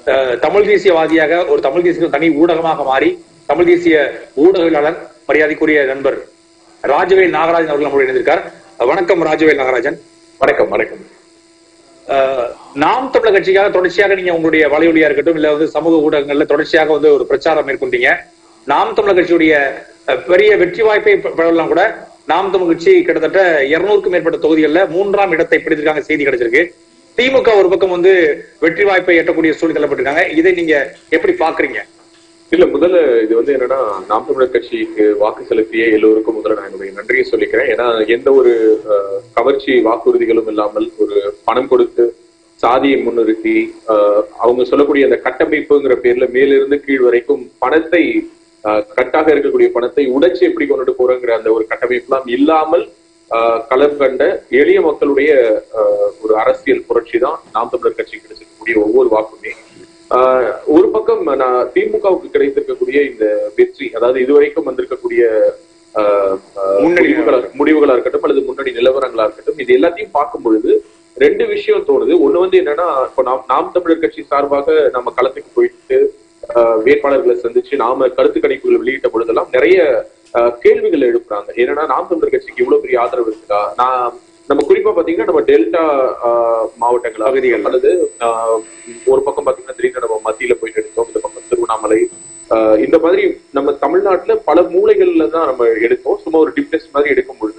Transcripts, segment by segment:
அஹ், தமிழ் தேசியவாதியாக ஒரு தமிழ் தேசிய தனி ஊடகமாக மாறி தமிழ் தேசிய ஊடகவியலாளர் மரியாதைக்குரிய நண்பர் ராஜவேல் நாகராஜன் அவர்கள் நம்முடைய இணைந்திருக்கார் வணக்கம் ராஜவேல் நாகராஜன் வணக்கம் வணக்கம் அஹ், நாம் தமிழர் கட்சிக்காக தொடர்ச்சியாக நீங்க உங்களுடைய வலையொலியா இருக்கட்டும் இல்ல வந்து சமூக ஊடகங்கள்ல தொடர்ச்சியாக வந்து ஒரு பிரச்சாரம் மேற்கொண்டீங்க நாம் தமிழர் கட்சியுடைய அஹ், பெரிய வெற்றி வாய்ப்பை பெ- பெறலாம் கூட நாம் தமிழர் கட்சி கிட்டத்தட்ட இருநூறுக்கும் மேற்பட்ட தொகுதிகள்ல மூன்றாம் இடத்தை பிடித்திருக்காங்க செய்தி கிடைச்சிருக்கு திமுக ஒரு பக்கம் வந்து வெற்றி வாய்ப்பை எட்டக்கூடிய சூழ்நிலை தள்ளப்பட்டிருக்காங்க இதை நீங்க எப்படி பாக்குறீங்க இல்ல முதல்ல இது வந்து என்னன்னா நாம் தமிழர் கட்சிக்கு வாக்கு செலுத்திய எல்லோருக்கும் முதல்ல நான் என்னுடைய நன்றியை சொல்லிக்கிறேன் ஏன்னா எந்த ஒரு அஹ், கவர்ச்சி வாக்குறுதிகளும் இல்லாமல் ஒரு பணம் கொடுத்து சாதியை முன்னிறுத்தி அஹ், அவங்க சொல்லக்கூடிய அந்த கட்டமைப்புங்கிற பேர்ல மேலிருந்து கீழ் வரைக்கும் பணத்தை அஹ், கட்டாக இருக்கக்கூடிய பணத்தை உடைச்சு எப்படி கொண்டுட்டு போறோங்கிற அந்த ஒரு கட்டமைப்புலாம் இல்லாமல் அஹ், களம் கண்ட எளிய மக்களுடைய அஹ், ஒரு அரசியல் புரட்சி தான் நாம் தமிழர் கட்சி கிடைச்சிருக்கக்கூடிய ஒவ்வொரு வாக்குமே ஆஹ் ஒரு பக்கம் நான் திமுகவுக்கு கிடைத்திருக்கக்கூடிய இந்த வெற்றி அதாவது இதுவரைக்கும் வந்திருக்கக்கூடிய ஆஹ், ஆஹ், முன்னணி முடிவுகளா முடிவுகளா இருக்கட்டும் அல்லது முன்னணி நிலவரங்களா இருக்கட்டும் இது எல்லாத்தையும் பார்க்கும் பொழுது ரெண்டு விஷயம் தோணுது ஒண்ணு வந்து என்னன்னா இப்போ நாம் நாம் தமிழர் கட்சி சார்பாக நம்ம களத்துக்கு போயிட்டு ஆஹ், வேட்பாளர்களை சந்திச்சு நாம கருத்து கணிப்புகள் வெளியிட்ட பொழுதெல்லாம் நிறைய ஆஹ், கேள்விகள் எழுப்புறாங்க ஏன்னா நாம் தமிழர் கட்சிக்கு இவ்வளவு பெரிய ஆதரவு இருக்குதா நான் நம்ம குறிப்பா பாத்தீங்கன்னா நம்ம டெல்டா ஆஹ், மாவட்டங்கள் பகுதிகள். அல்லது ஆஹ், ஒரு பக்கம் பாத்தீங்கன்னா திடீர்னு நம்ம மத்தியில போயிட்டு எடுத்தோம் இந்த பக்கம் திருவண்ணாமலை ஆஹ், இந்த மாதிரி நம்ம தமிழ்நாட்டுல பல மூலைகள்ல தான் நம்ம எடுத்தோம் சும்மா ஒரு டிப்டெஸ்ட் மாதிரி எடுக்கும் பொழுது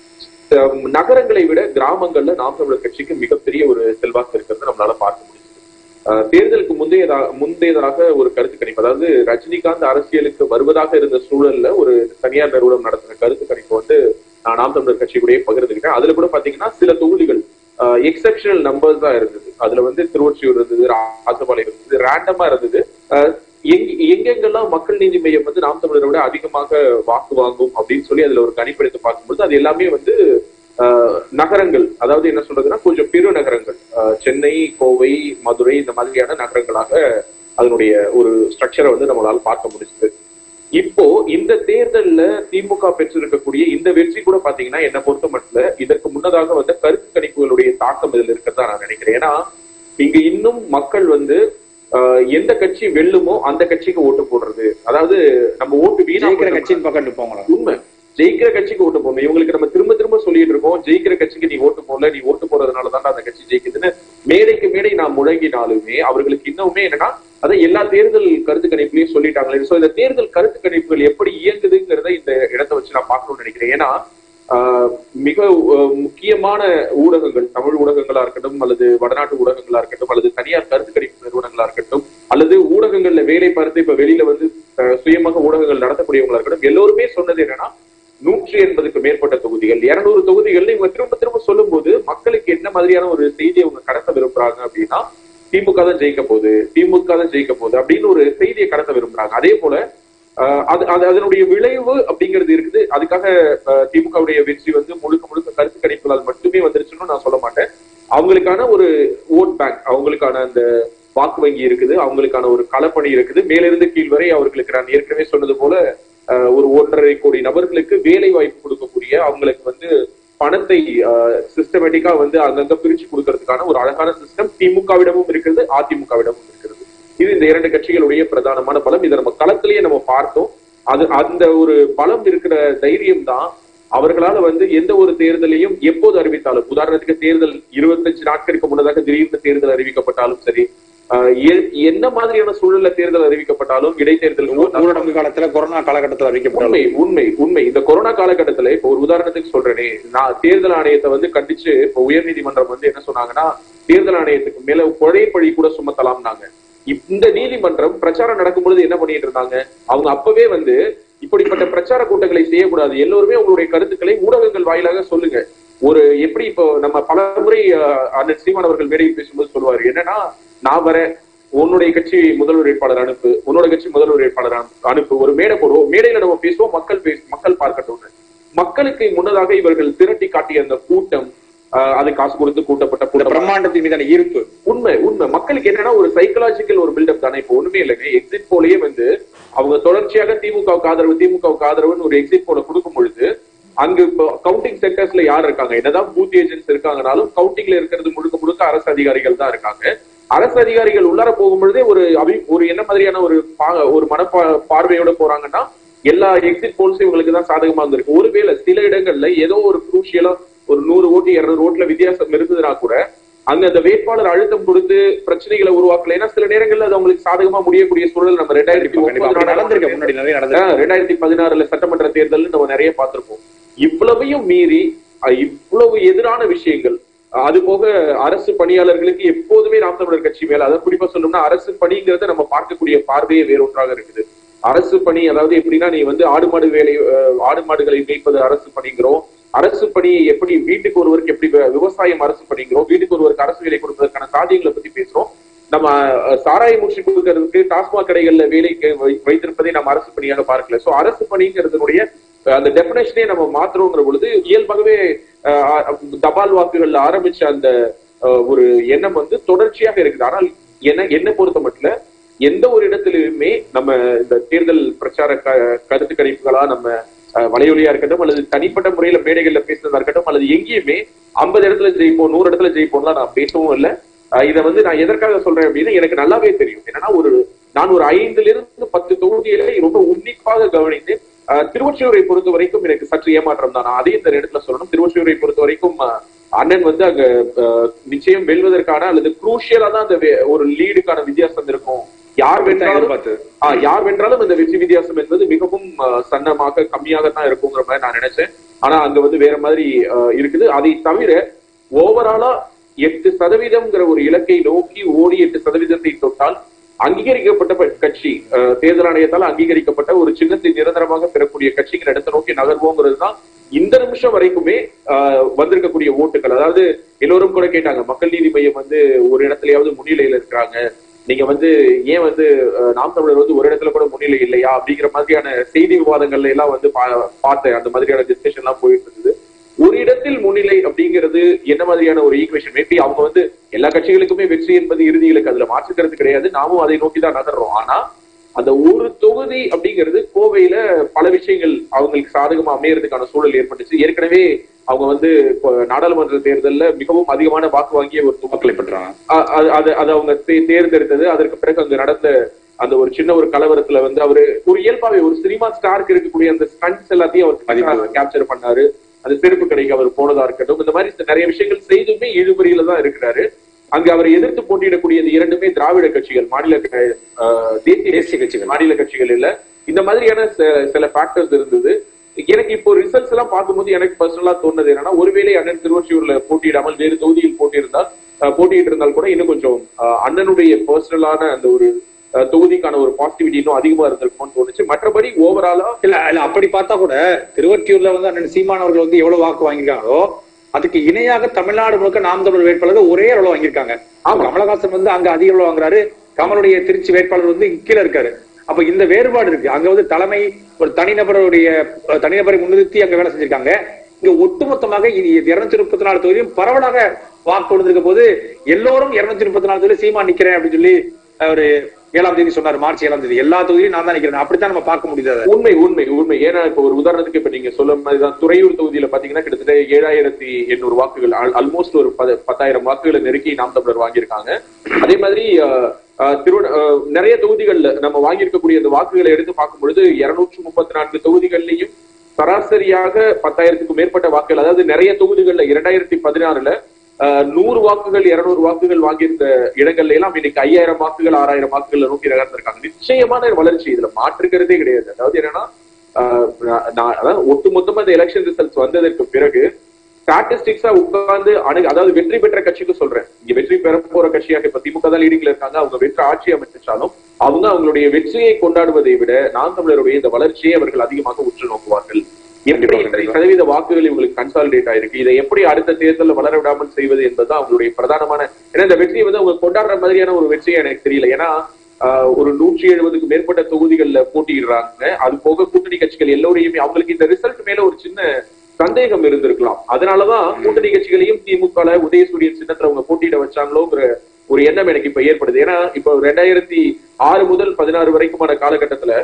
ஆஹ், நகரங்களை விட கிராமங்கள்ல நாம் தமிழர் கட்சிக்கு மிகப்பெரிய ஒரு செல்வாக்கு இருக்கிறது நம்மளால பார்க்க முடியுது ஆஹ், தேர்தலுக்கு முந்தையதாக முந்தையதாக ஒரு கருத்து கணிப்பு அதாவது ரஜினிகாந்த் அரசியலுக்கு வருவதாக இருந்த சூழல்ல ஒரு தனியார் நிறுவனம் நடத்தின கருத்து கணிப்பு வந்து நான் நாம் தமிழர் கட்சியுடைய பகிர்ந்துக்கிட்டேன் அதுல கூட பாத்தீங்கன்னா சில தொகுதிகள் எக்ஸப்ஷனல் நம்பர்ஸ் தான் இருந்தது அதுல வந்து திருவொற்றியூர் இருந்தது ராசபாளையம் இருந்தது ரேண்டமா இருந்தது ஆஹ் எங்க எங்கெங்கெல்லாம் மக்கள் நீதி மையம் வந்து நாம் தமிழரை விட அதிகமாக வாக்கு வாங்கும் அப்படின்னு சொல்லி அதுல ஒரு கணிப்பெடுத்து பார்க்கும்போது அது எல்லாமே வந்து ஆஹ் நகரங்கள் அதாவது என்ன சொல்றதுன்னா கொஞ்சம் பெரு நகரங்கள் ஆஹ் சென்னை கோவை மதுரை இந்த மாதிரியான நகரங்களாக அதனுடைய ஒரு ஸ்ட்ரக்சரை வந்து நம்மளால பார்க்க முடியுது இப்போ இந்த தேர்தல்ல திமுக பெற்றிருக்கக்கூடிய இந்த வெற்றி கூட பாத்தீங்கன்னா என்ன பொறுத்த மட்டும் இதற்கு முன்னதாக வந்த கருத்து கணிப்புகளுடைய தாக்கம் இதுல இருக்கிறதா நான் நினைக்கிறேன் ஏன்னா இங்க இன்னும் மக்கள் வந்து ஆஹ், எந்த கட்சி வெல்லுமோ அந்த கட்சிக்கு ஓட்டு போடுறது அதாவது நம்ம ஓட்டு வீணா ஜெயிக்கிற போயிடும். கட்சியின் பக்கம் நிற்போங்களா உண்மை ஜெயிக்கிற கட்சிக்கு ஓட்டு போடணும் இவங்களுக்கு நம்ம திரும்ப திரும்ப சொல்லிட்டு இருக்கோம் ஜெயிக்கிற கட்சிக்கு நீ ஓட்டு போடல நீ ஓட்டு போறதுனால தான் அந்த கட்சி ஜெயிக்குதுன்னு மேடைக்கு மேடை நான் முழங்கினாலுமே அவர்களுக்கு இன்னுமே என்னன்னா அதை எல்லா தேர்தல் கருத்து கணிப்புலயும் சொல்லிட்டாங்களே சோ இந்த தேர்தல் கருத்து கணிப்புகள் எப்படி இயங்குதுங்கிறத இந்த இடத்தை வச்சு நான் பார்க்கணும்னு நினைக்கிறேன் ஏன்னா ஆஹ், மிக ஆஹ், முக்கியமான ஊடகங்கள் தமிழ் ஊடகங்களா இருக்கட்டும் அல்லது வடநாட்டு ஊடகங்களா இருக்கட்டும் அல்லது தனியார் கருத்து கணிப்பு நிறுவனங்களா இருக்கட்டும் அல்லது ஊடகங்கள்ல வேலை பார்த்து இப்ப வெளியில வந்து ஆஹ், சுயமாக ஊடகங்கள் நடத்தக்கூடியவங்களா இருக்கட்டும் எல்லோருமே சொன்னது என்னன்னா நூற்றி எண்பதுக்கு மேற்பட்ட தொகுதிகள் இருநூறு தொகுதிகள் இவங்க திரும்ப திரும்ப சொல்லும்போது மக்களுக்கு என்ன மாதிரியான ஒரு செய்தியை அவங்க கடத்த விரும்புறாங்க அப்படின்னா திமுக தான் ஜெயிக்க போகுது திமுக தான் ஜெயிக்க போகுது அப்படின்னு ஒரு செய்தியை கடத்த விரும்புறாங்க அதே போல ஆஹ், அது அது அதனுடைய விளைவு அப்படிங்கிறது இருக்குது அதுக்காக ஆஹ், திமுகவுடைய வெற்றி வந்து முழுக்க முழுக்க கருத்து கணிப்புகளால் மட்டுமே வந்துருச்சுன்னு நான் சொல்ல மாட்டேன் அவங்களுக்கான ஒரு ஓட் பேங்க் அவங்களுக்கான அந்த வாக்கு வங்கி இருக்குது அவங்களுக்கான ஒரு களப்பணி இருக்குது மேலிருந்து கீழ் வரை அவர்களுக்கு நான் ஏற்கனவே சொன்னது போல ஆஹ், ஒரு ஒன்றரை கோடி நபர்களுக்கு வேலை வாய்ப்பு கொடுக்கக்கூடிய அவங்களுக்கு வந்து பணத்தை சிஸ்டமேட்டிக்கா வந்து அங்கங்க பிரிச்சு கொடுக்கறதுக்கான ஒரு அழகான சிஸ்டம் திமுகவிடமும் இருக்கிறது அதிமுகவிடமும் இருக்கிறது இது இந்த இரண்டு கட்சிகளுடைய பிரதானமான பலம் இதை நம்ம களத்திலேயே நம்ம பார்த்தோம் அது அந்த ஒரு பலம் இருக்கிற தைரியம் தான் அவர்களால வந்து எந்த ஒரு தேர்தலையும் எப்போது அறிவித்தாலும் உதாரணத்துக்கு தேர்தல் இருபத்தஞ்சு நாட்களுக்கு முன்னதாக திடீர்னு தேர்தல் அறிவிக்கப்பட்டாலும் சரி ஆஹ் எ- என்ன மாதிரியான சூழல்ல தேர்தல் அறிவிக்கப்பட்டாலும் இடைத்தேர்தல் ஊரடங்கு காலத்துல கொரோனா காலகட்டத்தில் அறிவிக்கப்பட்டது உண்மை உண்மை உண்மை இந்த கொரோனா காலகட்டத்துல இப்ப ஒரு உதாரணத்துக்கு சொல்றேனே நான் தேர்தல் ஆணையத்தை வந்து கண்டிச்சு இப்ப உயர்நீதிமன்றம் வந்து என்ன சொன்னாங்கன்னா தேர்தல் ஆணையத்துக்கு மேல கொலை பழி கூட சுமத்தலாம்னாங்க இந்த நீதிமன்றம் பிரச்சாரம் நடக்கும்பொழுது என்ன பண்ணிட்டு இருந்தாங்க அவங்க அப்பவே வந்து இப்படிப்பட்ட பிரச்சார கூட்டங்களை செய்யக்கூடாது எல்லோருமே உங்களுடைய கருத்துக்களை ஊடகங்கள் வாயிலாக சொல்லுங்க ஒரு எப்படி இப்போ நம்ம பல முறை அஹ், அண்ணன் சீமான் அவர்கள் மேடையில் பேசும்போது சொல்லுவாரு என்னன்னா நான் வரேன் உன்னுடைய கட்சி முதல்வர் வேட்பாளர் அனுப்பு உன்னோட கட்சி முதல்வர் வேட்பாளர் அனு- அனுப்பு ஒரு மேடை போடுவோம் மேடையில நம்ம பேசுவோம் மக்கள் பேச மக்கள் பார்க்கட்டும் மக்களுக்கு முன்னதாக இவர்கள் திரட்டி காட்டிய அந்த கூட்டம் ஆஹ், அது காசு கொடுத்து கூட்டப்பட்ட இந்த கூட்டம் பிரம்மாண்டத்தின் மீதான ஈர்ப்பு உண்மை உண்மை மக்களுக்கு என்னன்னா ஒரு சைக்கலாஜிக்கல் ஒரு பில்டப் தானே இப்போ ஒண்ணுமே இல்லைங்க எக்ஸிட் போலயே வந்து அவங்க தொடர்ச்சியாக திமுகவுக்கு ஆதரவு திமுகவுக்கு ஆதரவுன்னு ஒரு எக்ஸிட் போல கொடுக்கும் பொழுது அங்க இப்போ கவுண்டிங் சென்டர்ஸ்ல யார் இருக்காங்க என்னதான் பூத் ஏஜென்ட்ஸ் இருக்காங்கனாலும் கவுண்டிங்ல இருக்கிறது முழுக்க முழுக்க அரசு அதிகாரிகள் தான் இருக்காங்க அரசு அதிகாரிகள் உள்ளார போகும்பொழுதே ஒரு அபி ஒரு என்ன மாதிரியான ஒரு பா- ஒரு மனப்பா பார்வையோட போறாங்கன்னா எல்லா எக்ஸிட் போல்ஸும் இவங்களுக்கு தான் சாதகமா இருந்திருக்கு ஒருவேளை சில இடங்கள்ல ஏதோ ஒரு குரூஷியலா ஒரு நூறு ஓட்டு இருநூறு ஓட்டுல வித்தியாசம் இருந்ததுன்னா கூட அங்க அந்த வேட்பாளர் அழுத்தம் கொடுத்து பிரச்சனைகளை உருவாக்கல ஏன்னா சில நேரங்கள்ல அது அவங்களுக்கு சாதகமா முடியக்கூடிய சூழல் நம்ம ரெண்டாயிரத்தி கண்டிப்பா கண்டிப்பா அப்படி நடந்திருக்கு முன்னாடி நிறைய நடந்திருக்கு ஆஹ் ரெண்டாயிரத்தி பதினாறுல சட்டமன்ற தேர்தல் நம்ம நிறைய பார்த்திருப்போம் இவ்வளவையும் மீறி அஹ் இவ்வளவு எதிரான விஷயங்கள் அஹ் அது போக அரசு பணியாளர்களுக்கு எப்போதுமே நாம் தமிழர் கட்சி மேல அதாவது குறிப்பா சொல்லணும்னா அரசு பணிங்கிறத நம்ம பார்க்கக்கூடிய பார்வையே வேறொன்றாக இருக்குது அரசு பணி அதாவது எப்படின்னா நீ வந்து ஆடு மாடு வேலை அஹ் ஆடு மாடுகளை மேய்ப்பது அரசு பணிங்கிறோம் அரசு பணியை எப்படி வீட்டுக்கு ஒருவருக்கு எப்படி வி- விவசாயம் அரசு பணிங்கிறோம் வீட்டுக்கு ஒருவருக்கு அரசு வேலை கொடுப்பதற்கான சாத்தியங்களை பத்தி பேசுறோம் நம்ம அஹ், சாராயம் மூச்சு கொடுக்கறதுக்கு டாஸ்மாக் கடைகள்ல வேலைக்கு வை- வைத்திருப்பதை நம்ம அரசு பணியாக பார்க்கல சோ அரசு பணிங்கிறதுனுடைய அஹ், அந்த டெபினேஷனே நம்ம மாத்துறோங்கிற பொழுது இயல்பாகவே அஹ், அஹ், தபால் வாக்குகள்ல ஆரம்பிச்ச அந்த அஹ், ஒரு எண்ணம் வந்து தொடர்ச்சியாக இருக்குது ஆனால் என்ன என்ன பொறுத்த மட்டும் எந்த ஒரு இடத்திலுமே நம்ம இந்த தேர்தல் பிரச்சார க- கருத்து கணிப்புகளா நம்ம அஹ், வலையொலியா இருக்கட்டும் அல்லது தனிப்பட்ட முறையில மேடைகள்ல பேசுனதா இருக்கட்டும் அல்லது எங்கேயுமே ஐம்பது இடத்துல ஜெயிப்போம் நூறு இடத்துல ஜெயிப்போம்லாம் நான் பேசவும் இல்லை அஹ் இதை வந்து நான் எதற்காக சொல்றேன் அப்படின்னு எனக்கு நல்லாவே தெரியும் என்னன்னா ஒரு நான் ஒரு ஐந்துல இருந்து பத்து தொகுதிகளை ரொம்ப உன்னிப்பாக கவனித்து அஹ், திருவொற்றியூரை பொறுத்த வரைக்கும் எனக்கு சற்று ஏமாற்றம் தான் நான் அதையும் இந்த இடத்துல சொல்லணும் திருவொற்றியூரை பொறுத்த வரைக்கும் அஹ், அண்ணன் வந்து அங்க அஹ், நிச்சயம் வெல்வதற்கான அல்லது குரூஷியலா தான் அந்த வே- ஒரு லீடுக்கான வித்தியாசம் இருக்கும் யார் வென்றாலும் எதிர்பார்த்து ஆஹ் யார் வென்றாலும் இந்த வெற்றி வித்தியாசம் என்பது மிகவும் ஆஹ், சன்னமாக கம்மியாக தான் இருக்குங்கிற மாதிரி நான் நினைச்சேன் ஆனா அங்க வந்து வேற மாதிரி ஆஹ், இருக்குது அதை தவிர ஓவராலா எட்டு சதவீதம்ங்கிற ஒரு இலக்கை நோக்கி ஓடி எட்டு சதவீதத்தை தொட்டால் அங்கீகரிக்கப்பட்ட ப- கட்சி ஆஹ், தேர்தல் ஆணையத்தால் அங்கீகரிக்கப்பட்ட ஒரு சின்னத்தை நிரந்தரமாக பெறக்கூடிய கட்சிங்கிற இடத்தை நோக்கி நகர்வோங்கிறது தான் இந்த நிமிஷம் வரைக்குமே ஆஹ், வந்திருக்கக்கூடிய ஓட்டுகள் அதாவது எல்லோரும் கூட கேட்டாங்க மக்கள் நீதி மையம் வந்து ஒரு இடத்துலயாவது முன்னிலையில இருக்கிறாங்க நீங்க வந்து ஏன் வந்து அஹ், நாம் தமிழர் வந்து ஒரு இடத்துல கூட முன்னிலை இல்லையா அப்படிங்கிற மாதிரியான செய்தி விவாதங்கள்ல எல்லாம் வந்து பா- பார்த்தேன் அந்த மாதிரியான டிஸ்கஷன் எல்லாம் போயிட்டு இருந்தது ஒரு இடத்தில் முன்னிலை அப்படிங்கிறது என்ன மாதிரியான ஒரு ஈக்குவேஷன் மேபி அவங்க வந்து எல்லா கட்சிகளுக்குமே வெற்றி என்பது இறுதி இலக்கு அதுல மாற்றுக்கிறது கிடையாது நாமும் அதை நோக்கி தான் நகர்றோம் ஆனா அந்த ஒரு தொகுதி அப்படிங்கிறது கோவையில பல விஷயங்கள் அவங்களுக்கு சாதகமா அமையறதுக்கான சூழல் ஏற்பட்டுச்சு ஏற்கனவே அவங்க வந்து இப்போ நாடாளுமன்ற தேர்தல்ல மிகவும் அதிகமான வாக்கு வாங்கிய ஒரு தொகுதி மக்களை பெற்றாங்க அ- அது அது அது அவங்க தே- தேர்ந்தெடுத்தது அதற்கு பிறகு அங்க நடந்த அந்த ஒரு சின்ன ஒரு கலவரத்துல வந்து அவரு ஒரு இயல்பாவே ஒரு சினிமா ஸ்டாருக்கு இருக்கக்கூடிய அந்த ஸ்டன்ஸ் எல்லாத்தையும் மதிப்பு. அவர் கேப்சர் பண்ணாரு அந்த செருப்பு கடைக்கு அவர் போனதா இருக்கட்டும் இந்த மாதிரி நிறைய விஷயங்கள் செய்துமே இழுபறியில தான் இருக்கிறாரு அங்க அவரை எதிர்த்து போட்டியிடக்கூடியது இரண்டுமே திராவிட கட்சிகள் மாநில க- அஹ், தேசிய தேசிய கட்சிகள் மாநில கட்சிகள் இல்ல இந்த மாதிரியான ச- சில ஃபேக்டர்ஸ் இருந்தது எனக்கு இப்போ ரிசல்ட்ஸ் எல்லாம் பார்க்கும்போது எனக்கு பர்சனலா தோணுது என்னன்னா ஒருவேளை அண்ணன் திருவொற்றியூர்ல போட்டியிடாமல் வேறு தொகுதியில் போட்டியிருந்தால் அஹ், போட்டியிட்டு இருந்தால் கூட இன்னும் கொஞ்சம் அஹ், அண்ணனுடைய பர்சனலான அந்த ஒரு அஹ், தொகுதிக்கான ஒரு பாசிட்டிவிட்டி இன்னும் அதிகமா இருந்திருக்கும்னு தோணுச்சு மற்றபடி ஓவராலா இல்ல இல்ல அப்படி பார்த்தா கூட திருவொற்றியூர்ல வந்து அண்ணன் சீமான் அவர்கள் வந்து எவ்வளவு வாக்கு வாங்கியிருக்காங்களோ அதுக்கு இணையாக தமிழ்நாடு முழுக்க நாம் தமிழர் வேட்பாளர்கள் ஒரே அளவு வாங்கியிருக்காங்க ஆமா. கமலஹாசன் வந்து அங்க அதிக அளவு வாங்குறாரு கமலுடைய திருச்சி வேட்பாளர் வந்து இங்க கீழே இருக்காரு அப்ப இந்த வேறுபாடு இருக்கு அங்க வந்து தலைமை ஒரு தனிநபருடைய அஹ், தனிநபரை முன்னிறுத்தி அங்க வேலை செஞ்சிருக்காங்க இங்க ஒட்டுமொத்தமாக இனி இருநூத்தி முப்பத்தி நாலு தொகுதியும் பரவலாக வாக்கு கொடுத்திருக்க போது எல்லோரும் இருநூத்தி முப்பத்தி நாலு தொகுதி சீமா நிக்கிறேன் அப்படின்னு சொல்லி அஹ், ஒரு ஏழாம் தேதி சொன்னாரு மார்ச் ஏழாம் தேதி எல்லா தொகுதியும் நான் தான் நிக்கிறேன் அப்படித்தான் நம்ம பார்க்க முடியுது அதை. உண்மை உண்மை உண்மை ஏன்னா இப்ப ஒரு உதாரணத்துக்கு இப்ப நீங்க சொல்ல மாதிரிதான் துறையூர் தொகுதியில பாத்தீங்கன்னா கிட்டத்தட்ட ஏழாயிரத்தி எண்ணூறு வாக்குகள் ஆல்மோஸ்ட் ஒரு பத- பத்தாயிரம் வாக்குகளை நெருக்கி நாம் தமிழர் வாங்கியிருக்காங்க அதே மாதிரி அஹ், அஹ், திரு அஹ், நிறைய தொகுதிகள்ல நம்ம வாங்கியிருக்கக்கூடிய அந்த வாக்குகளை எடுத்து பார்க்கும் பொழுது இருநூற்று முப்பத்தி நான்கு தொகுதிகள்லயும் சராசரியாக பத்தாயிரத்துக்கும் மேற்பட்ட வாக்குகள் அதாவது நிறைய தொகுதிகள்ல இரண்டாயிரத்தி பதினாறுல அஹ், நூறு வாக்குகள் இருநூறு வாக்குகள் வாங்கியிருந்த இடங்கள்ல எல்லாம் இன்னைக்கு ஐயாயிரம் வாக்குகள் ஆறாயிரம் வாக்குகள் நோக்கி நகர்ந்திருக்காங்க நிச்சயமான வளர்ச்சி இதுல மாற்றுக்கிறதே கிடையாது அதாவது என்னன்னா ஆஹ் நான் நான் அதாவது ஒட்டுமொத்தமா இந்த எலெக்ஷன் ரிசல்ட்ஸ் வந்ததற்கு பிறகு ஸ்டாட்டிஸ்டிக்ஸா உட்கார்ந்து அணு அதாவது வெற்றி பெற்ற கட்சிக்கு சொல்றேன் இங்க வெற்றி பெற போற கட்சியாக இப்ப திமுக தான் லீடிங்ல இருக்காங்க அவங்க வெற்றி ஆட்சி அமைச்சாலும் அவங்க அவங்களுடைய வெற்றியை கொண்டாடுவதை விட நாம் தமிழருடைய இந்த வளர்ச்சியை அவர்கள் அதிகமாக உற்று நோக்குவார்கள் எப்படி கண்டிப்பா, இத்தனை கண்டிப்பா. சதவீத வாக்குகள் இவங்களுக்கு கன்சாலிடேட் ஆயிருக்கு இதை எப்படி அடுத்த தேர்தலில் வளர விடாமல் செய்வது என்பதுதான் அவங்களுடைய பிரதானமான ஏன்னா இந்த வெற்றியை வந்து அவங்க கொண்டாடுற மாதிரியான ஒரு வெற்றியை எனக்கு தெரியல ஏன்னா ஆஹ், ஒரு நூற்றி எழுபதுக்கு மேற்பட்ட தொகுதிகள்ல போட்டியிடுறாங்க அது போக கூட்டணி கட்சிகள் எல்லோரையுமே அவங்களுக்கு இந்த ரிசல்ட் மேல ஒரு சின்ன சந்தேகம் இருந்திருக்கலாம் அதனாலதான் கூட்டணி கட்சிகளையும் திமுக ல உதயசூரியன் சின்னத்துல அவங்க போட்டியிட வச்சாங்களோங்கிற ஒரு எண்ணம் எனக்கு இப்ப ஏற்படுது ஏன்னா இப்போ ரெண்டாயிரத்தி ஆறு முதல் பதினாறு வரைக்குமான காலகட்டத்துல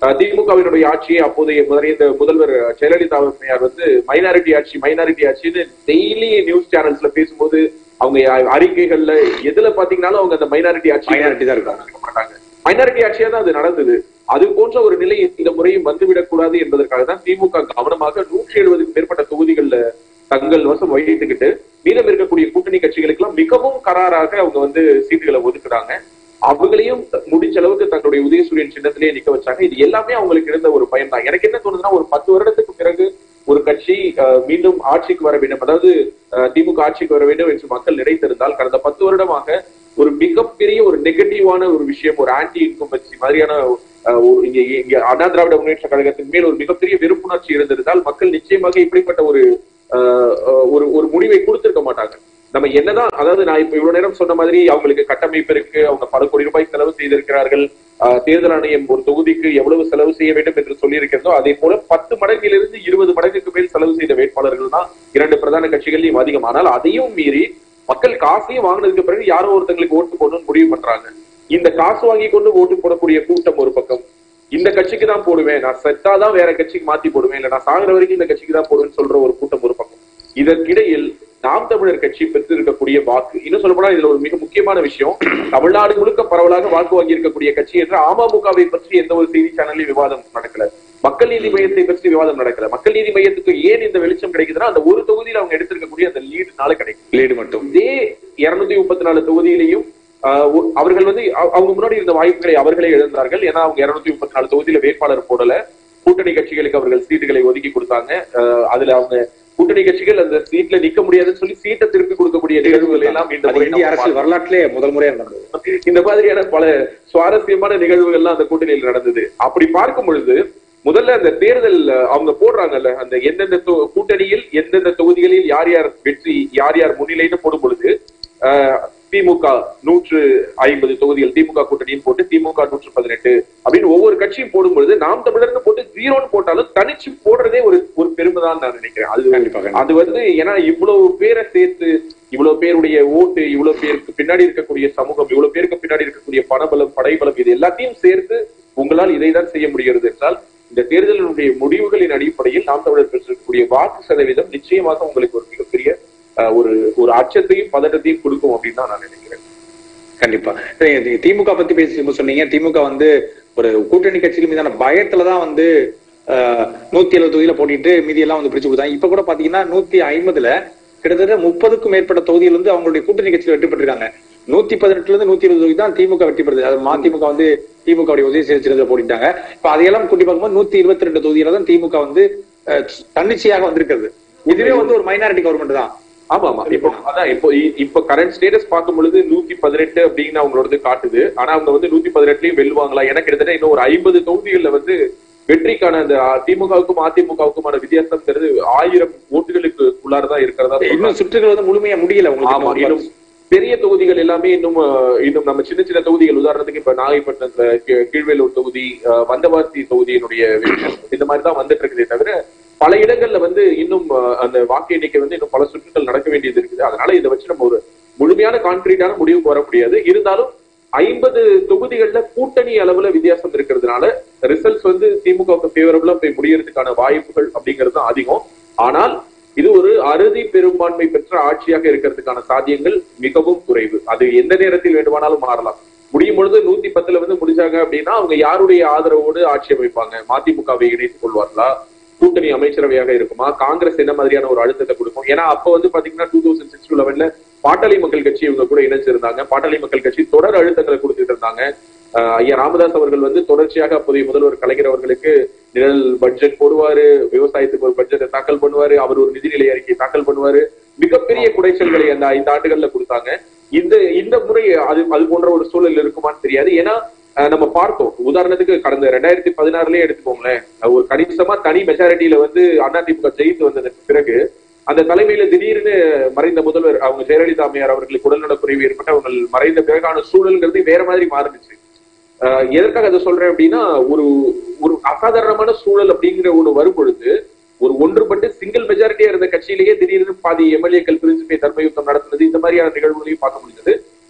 அஹ், திமுகவினுடைய ஆட்சியை அப்போதைய முதலிய முதல்வர் ஜெயலலிதா அம்மையார் வந்து மைனாரிட்டி ஆட்சி மைனாரிட்டி ஆட்சின்னு டெய்லி நியூஸ் சேனல்ஸ்ல பேசும்போது அவங்க அறிக்கைகள்ல எதுல பாத்தீங்கன்னாலும் அவங்க அந்த மைனாரிட்டி ஆட்சி மைனாரிட்டி தான் இருக்கும் இருக்க மாட்டாங்க மைனாரிட்டி ஆட்சியா தான் அது நடந்தது அது போன்ற ஒரு நிலை இந்த முறையும் வந்துவிடக் கூடாது என்பதற்காக தான் திமுக கவனமாக நூற்றி எழுபதுக்கு மேற்பட்ட தொகுதிகள்ல தங்கள் வசம் வகித்துக்கிட்டு மீதம் இருக்கக்கூடிய கூட்டணி கட்சிகளுக்கு எல்லாம் மிகவும் கராராக அவங்க வந்து சீட்டுகளை ஒதுக்குறாங்க அவங்களையும் முடிஞ்ச அளவுக்கு தங்களுடைய உதயசூரியன் சின்னத்திலேயே நிக்க வச்சாங்க இது எல்லாமே அவங்களுக்கு இருந்த ஒரு பயன் தான் எனக்கு என்ன தோணுதுன்னா ஒரு பத்து வருடத்துக்கு பிறகு ஒரு கட்சி அஹ், மீண்டும் ஆட்சிக்கு வர வேண்டும் அதாவது அஹ், திமுக ஆட்சிக்கு வர வேண்டும் என்று மக்கள் நினைத்திருந்தால் கடந்த பத்து வருடமாக ஒரு மிகப்பெரிய ஒரு நெகட்டிவான ஒரு விஷயம் ஒரு ஆன்டி இன்கம்பன்சி மாதிரியான அஹ், ஒரு இங்க இங்க அண்ணா திராவிட முன்னேற்ற கழகத்தின் மேல் ஒரு மிகப்பெரிய வெறுப்புணர்ச்சி இருந்திருந்தால் மக்கள் நிச்சயமாக இப்படிப்பட்ட ஒரு அஹ், அஹ், ஒரு ஒரு முடிவை கொடுத்திருக்க மாட்டாங்க நம்ம என்னதான் அதாவது நான் இப்ப இவ்வளவு நேரம் சொன்ன மாதிரி அவங்களுக்கு கட்டமைப்பு இருக்கு அவங்க பல கோடி ரூபாய் செலவு செய்திருக்கிறார்கள் ஆஹ் தேர்தல் ஆணையம் ஒரு தொகுதிக்கு எவ்வளவு செலவு செய்ய வேண்டும் என்று சொல்லியிருக்கிறதோ அதே போல பத்து மடங்கிலிருந்து இருபது மடங்குக்கு மேல் செலவு செய்த வேட்பாளர்கள் தான் இரண்டு பிரதான கட்சிகள்லயும் அதிகம் ஆனால் அதையும் மீறி மக்கள் காசையும் வாங்கினதுக்கு பிறகு யாரோ ஒருத்தங்களுக்கு ஓட்டு போடணும்னு முடிவு பண்றாங்க இந்த காசு வாங்கி கொண்டு ஓட்டு போடக்கூடிய கூட்டம் ஒரு பக்கம் இந்த கட்சிக்கு தான் போடுவேன் நான் செத்தாதான் வேற கட்சிக்கு மாத்தி போடுவேன் இல்ல நான் சாகுற வரைக்கும் இந்த கட்சிக்கு தான் போடுவேன்னு சொல்ற ஒரு கூட்டம் ஒரு பக்கம் இதற்கிடையில் நாம் தமிழர் கட்சி பெற்றிருக்கக்கூடிய வாக்கு இன்னும் சொல்ல போனா இதுல ஒரு மிக முக்கியமான விஷயம் தமிழ்நாடு முழுக்க பரவலாக வாக்கு வாங்கி இருக்கக்கூடிய கட்சி என்று அமமுகவை பற்றி எந்த ஒரு செய்தி சேனல்லையும் விவாதம் நடக்கல மக்கள் நீதி மையத்தை பற்றி விவாதம் நடக்கல மக்கள் நீதி மையத்துக்கு ஏன் இந்த வெளிச்சம் கிடைக்குதுன்னா அந்த ஒரு தொகுதியில அவங்க எடுத்திருக்கக்கூடிய அந்த லீடுனால கிடைக்கும் லீடு மட்டும் இதே இருநூத்தி முப்பத்தி நாலு தொகுதியிலையும் ஆஹ் ஒ- அவர்கள் வந்து அவ- அவங்க முன்னாடி இருந்த வாய்ப்புகளை அவர்களே இழந்தார்கள் ஏன்னா அவங்க இருநூத்தி முப்பத்தி நாலு தொகுதியில வேட்பாளர் போடல கூட்டணி கட்சிகளுக்கு அவர்கள் சீட்டுகளை ஒதுக்கி கொடுத்தாங்க ஆஹ் அதுல அவங்க கூட்டணி கட்சிகள் அந்த சீட்ல நிக்க முடியாதுன்னு சொல்லி சீட்டை திருப்பி கொடுக்கக்கூடிய நிகழ்வுகள் எல்லாம் இந்த அது முறை இந்திய நம்ம அரசியல் வரலாற்றிலே முதல் முறையா நடந்தது இந்த மாதிரியான பல சுவாரஸ்யமான நிகழ்வுகள்லாம் அந்த கூட்டணியில் நடந்தது அப்படி பார்க்கும் பொழுது முதல்ல அந்த தேர்தல் அஹ், அவங்க போடுறாங்கல்ல அந்த எந்தெந்த தொ- கூட்டணியில் எந்தெந்த தொகுதிகளில் யார் யார் வெற்றி யார் யார் முன்னிலைன்னு போடும் பொழுது அஹ், திமுக நூற்று ஐம்பது தொகுதிகள் திமுக கூட்டணியும் போட்டு திமுக நூற்று பதினெட்டு அப்படின்னு ஒவ்வொரு கட்சியும் போடும் பொழுது நாம் தமிழர்னு போட்டு ஜீரோன்னு போட்டாலும் தனிச்சு போடுறதே ஒரு ஒரு பெருமைதான் நான் நினைக்கிறேன் அது கண்டிப்பாக அது வந்து ஏன்னா இவ்வளவு பேரை சேர்த்து இவ்வளவு பேருடைய ஓட்டு இவ்வளவு பேருக்கு பின்னாடி இருக்கக்கூடிய சமூகம் இவ்வளவு பேருக்கு பின்னாடி இருக்கக்கூடிய பணபலம் படைபலம் இது எல்லாத்தையும் சேர்த்து உங்களால் இதைதான் செய்ய முடிகிறது என்றால் இந்த தேர்தலினுடைய முடிவுகளின் அடிப்படையில் நாம் தமிழர் பெற்றிருக்கக்கூடிய வாக்கு சதவீதம் நிச்சயமாக உங்களுக்கு ஒரு மிகப்பெரிய அஹ், ஒரு ஒரு அச்சத்தையும் பதட்டத்தையும் கொடுக்கும் அப்படின்னு தான் நான் நினைக்கிறேன் கண்டிப்பா சரி, தி- திமுக பத்தி பேசி சொன்னீங்க திமுக வந்து ஒரு கூட்டணி கட்சிகள் மீதான பயத்துலதான் வந்து ஆஹ், நூத்தி எழுபது தொகுதியில போட்டிட்டு மீதி எல்லாம் வந்து பிரிச்சு கொடுத்தாங்க இப்ப கூட பாத்தீங்கன்னா நூத்தி ஐம்பதுல கிட்டத்தட்ட முப்பதுக்கும் மேற்பட்ட தொகுதியில் வந்து அவங்களுடைய கூட்டணி கட்சியில் வெற்றி பெற்றிருக்காங்க நூத்தி பதினெட்டுல இருந்து நூத்தி இருபது தொகுதி தான் திமுக வெற்றி பெறுது அது மதிமுக வந்து திமுக உடைய உதவி சேர்ச்சிருந்த போட்டிட்டாங்க இப்ப அதையெல்லாம் கூட்டி பார்க்கும்போது நூத்தி இருபத்தி ரெண்டு தொகுதியில தான் திமுக வந்து அஹ், தன்னிச்சையாக வந்திருக்கிறது இதுவே வந்து ஒரு மைனாரிட்டி கவர்மெண்ட் தான் ஆமா ஆமா இப்போ அதான் இப்போ இ- இப்போ கரண்ட் ஸ்டேட்டஸ் பார்க்கும் பொழுது நூத்தி பதினெட்டு அப்படின்னு அவங்களோடது காட்டுது ஆனா அவங்க வந்து நூத்தி பதினெட்டுலயும் வெல்லுவாங்களா எனக்கு கிட்டத்தட்ட இன்னும் ஒரு ஐம்பது தொகுதிகள்ல வந்து வெற்றிக்கான அந்த அ, திமுகவுக்கும் அதிமுகவுக்குமான வித்தியாசம்ங்கிறது ஆயிரம் ஓட்டுகளுக்கு உள்ளாரதான் இருக்கிறதா சொல்றாங்க. இன்னும் சுற்றுகள் வந்து முழுமையா முடியல ஆமா உங்களுக்கு இன்னும் பெரிய தொகுதிகள் எல்லாமே இன்னும் அஹ், இன்னும் நம்ம சின்ன சின்ன தொகுதிகள் உதாரணத்துக்கு இப்ப நாகைப்பட்டினத்துல கீ- கீழ்வேலூர் தொகுதி அஹ், வந்தவாசி தொகுதியினுடைய வெற்றி இந்த மாதிரி தான் வந்துட்டு இருக்குதே தவிர பல இடங்கள்ல வந்து இன்னும் அஹ், அந்த வாக்கு எண்ணிக்கை வந்து இன்னும் பல சுற்றுகள் நடக்க வேண்டியது இருக்குது அதனால இதை வச்சு நம்ம ஒரு முழுமையான கான்கிரீட்டான முடிவுக்கு வர முடியாது இருந்தாலும் ஐம்பது தொகுதிகள்ல கூட்டணி அளவுல வித்தியாசம் இருக்கிறதுனால ரிசல்ட்ஸ் வந்து திமுகவுக்கு ஃபேவரபிளா போய் முடியறதுக்கான வாய்ப்புகள் அப்படிங்கிறது தான் அதிகம் ஆனால் இது ஒரு அறுதி பெரும்பான்மை பெற்ற ஆட்சியாக இருக்கிறதுக்கான சாத்தியங்கள் மிகவும் குறைவு அது எந்த நேரத்தில் வேண்டுமானாலும் மாறலாம் முடியும் பொழுது நூத்தி பத்துல வந்து முடிஞ்சாங்க அப்படின்னா அவங்க யாருடைய ஆதரவோடு ஆட்சி அமைப்பாங்க மதிமுகவை இணைத்துக் கொள்வார்களா கூட்டணி அமைச்சரவையாக இருக்குமா காங்கிரஸ் என்ன மாதிரியான ஒரு அழுத்தத்தை கொடுக்கும் ஏன்னா அப்ப வந்து பாத்தீங்கன்னா டூ தௌசண்ட் சிக்ஸ் லெவன்ல பாட்டாளி மக்கள் கட்சி இவங்க கூட இணைஞ்சிருந்தாங்க பாட்டாளி மக்கள் கட்சி தொடர் அழுத்தங்களை கொடுத்துட்டு இருந்தாங்க ஆஹ் ஐயா ராமதாஸ் அவர்கள் வந்து தொடர்ச்சியாக அப்போதைய முதல்வர் கலைஞர் அவர்களுக்கு நிழல் பட்ஜெட் போடுவாரு விவசாயத்துக்கு ஒரு பட்ஜெட்டை தாக்கல் பண்ணுவாரு அவர் ஒரு நிதிநிலை அறிக்கை தாக்கல் பண்ணுவாரு மிகப்பெரிய குடைச்சல்களை அந்த ஐந்து ஆண்டுகள்ல கொடுத்தாங்க இந்த இந்த முறை அது அது போன்ற ஒரு சூழல் இருக்குமான்னு தெரியாது ஏன்னா அஹ், நம்ம பார்த்தோம் உதாரணத்துக்கு கடந்த ரெண்டாயிரத்தி பதினாறுலயே எடுத்துக்கோங்களேன் அஹ், ஒரு கணிசமா தனி மெஜாரிட்டியில வந்து அதிமுக ஜெயித்து வந்ததற்கு பிறகு அந்த தலைமையில திடீர்னு மறைந்த முதல்வர் அவங்க ஜெயலலிதா அம்மையார் அவர்களுக்கு உடல்நலக்குறைவு ஏற்பட்டு அவங்க மறைந்த பிறகான சூழல்ங்கிறது வேற மாதிரி மாறுனுச்சு ஆஹ் எதற்காக அதை சொல்றேன் அப்படின்னா ஒரு ஒரு அசாதாரணமான சூழல் அப்படிங்கிற ஒண்ணு வரும் பொழுது ஒரு ஒன்றுபட்டு சிங்கிள் மெஜாரிட்டியா இருந்த கட்சியிலேயே திடீர்னு பாதி எம்எல்ஏக்கள் பிரிஞ்சு போய் தர்மயுத்தம் நடத்துனது இந்த மாதிரியான நிகழ்வுகளையும் பார்க்க முடிஞ்சது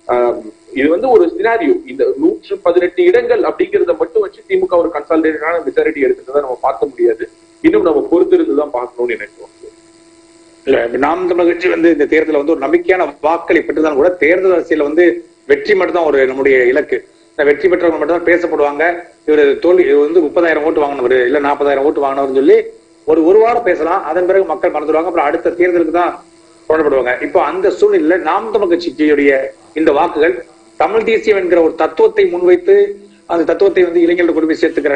ஆஹ், இது வந்து ஒரு சினாரியோ இந்த நூற்று பதினெட்டு இடங்கள் அப்படிங்கறத மட்டும் வச்சு திமுக ஒரு கன்சாலிடேட்டான மெஜாரிட்டி எடுத்துட்டு நம்ம பார்க்க முடியாது இன்னும் நம்ம பொறுத்திருந்து தான் பார்க்கணும்னு எனக்கு தோணுது இல்ல இப்ப நாம் தமிழர் கட்சி வந்து இந்த தேர்தலில் வந்து ஒரு நம்பிக்கையான வாக்களை பெற்றுதான் கூட தேர்தல் அரசியல வந்து வெற்றி மட்டும் தான் ஒரு நம்முடைய இலக்கு இந்த வெற்றி பெற்றவங்க மட்டும் தான் பேசப்படுவாங்க இவர் தோல்வி இவர் வந்து முப்பதாயிரம் ஓட்டு வாங்கினவர் இல்ல நாற்பதாயிரம் ஓட்டு வாங்கினவர்னு சொல்லி ஒரு ஒரு வாரம் பேசலாம் அதன் பிறகு மக்கள் மறந்துடுவாங்க அப்புறம் அடுத்த தேர்தலுக்கு தான் கொண்டாடுவாங்க இப்போ அந்த சூழ்நிலையில நாம் தமிழர் கட்சியுடைய இந்த வாக்குகள் தமிழ் தேசியம் என்கிற ஒரு தத்துவத்தை முன்வைத்து அந்த தத்துவத்தை வந்து இளைஞர்கள் கொண்டு போய் சேர்த்துக்கிற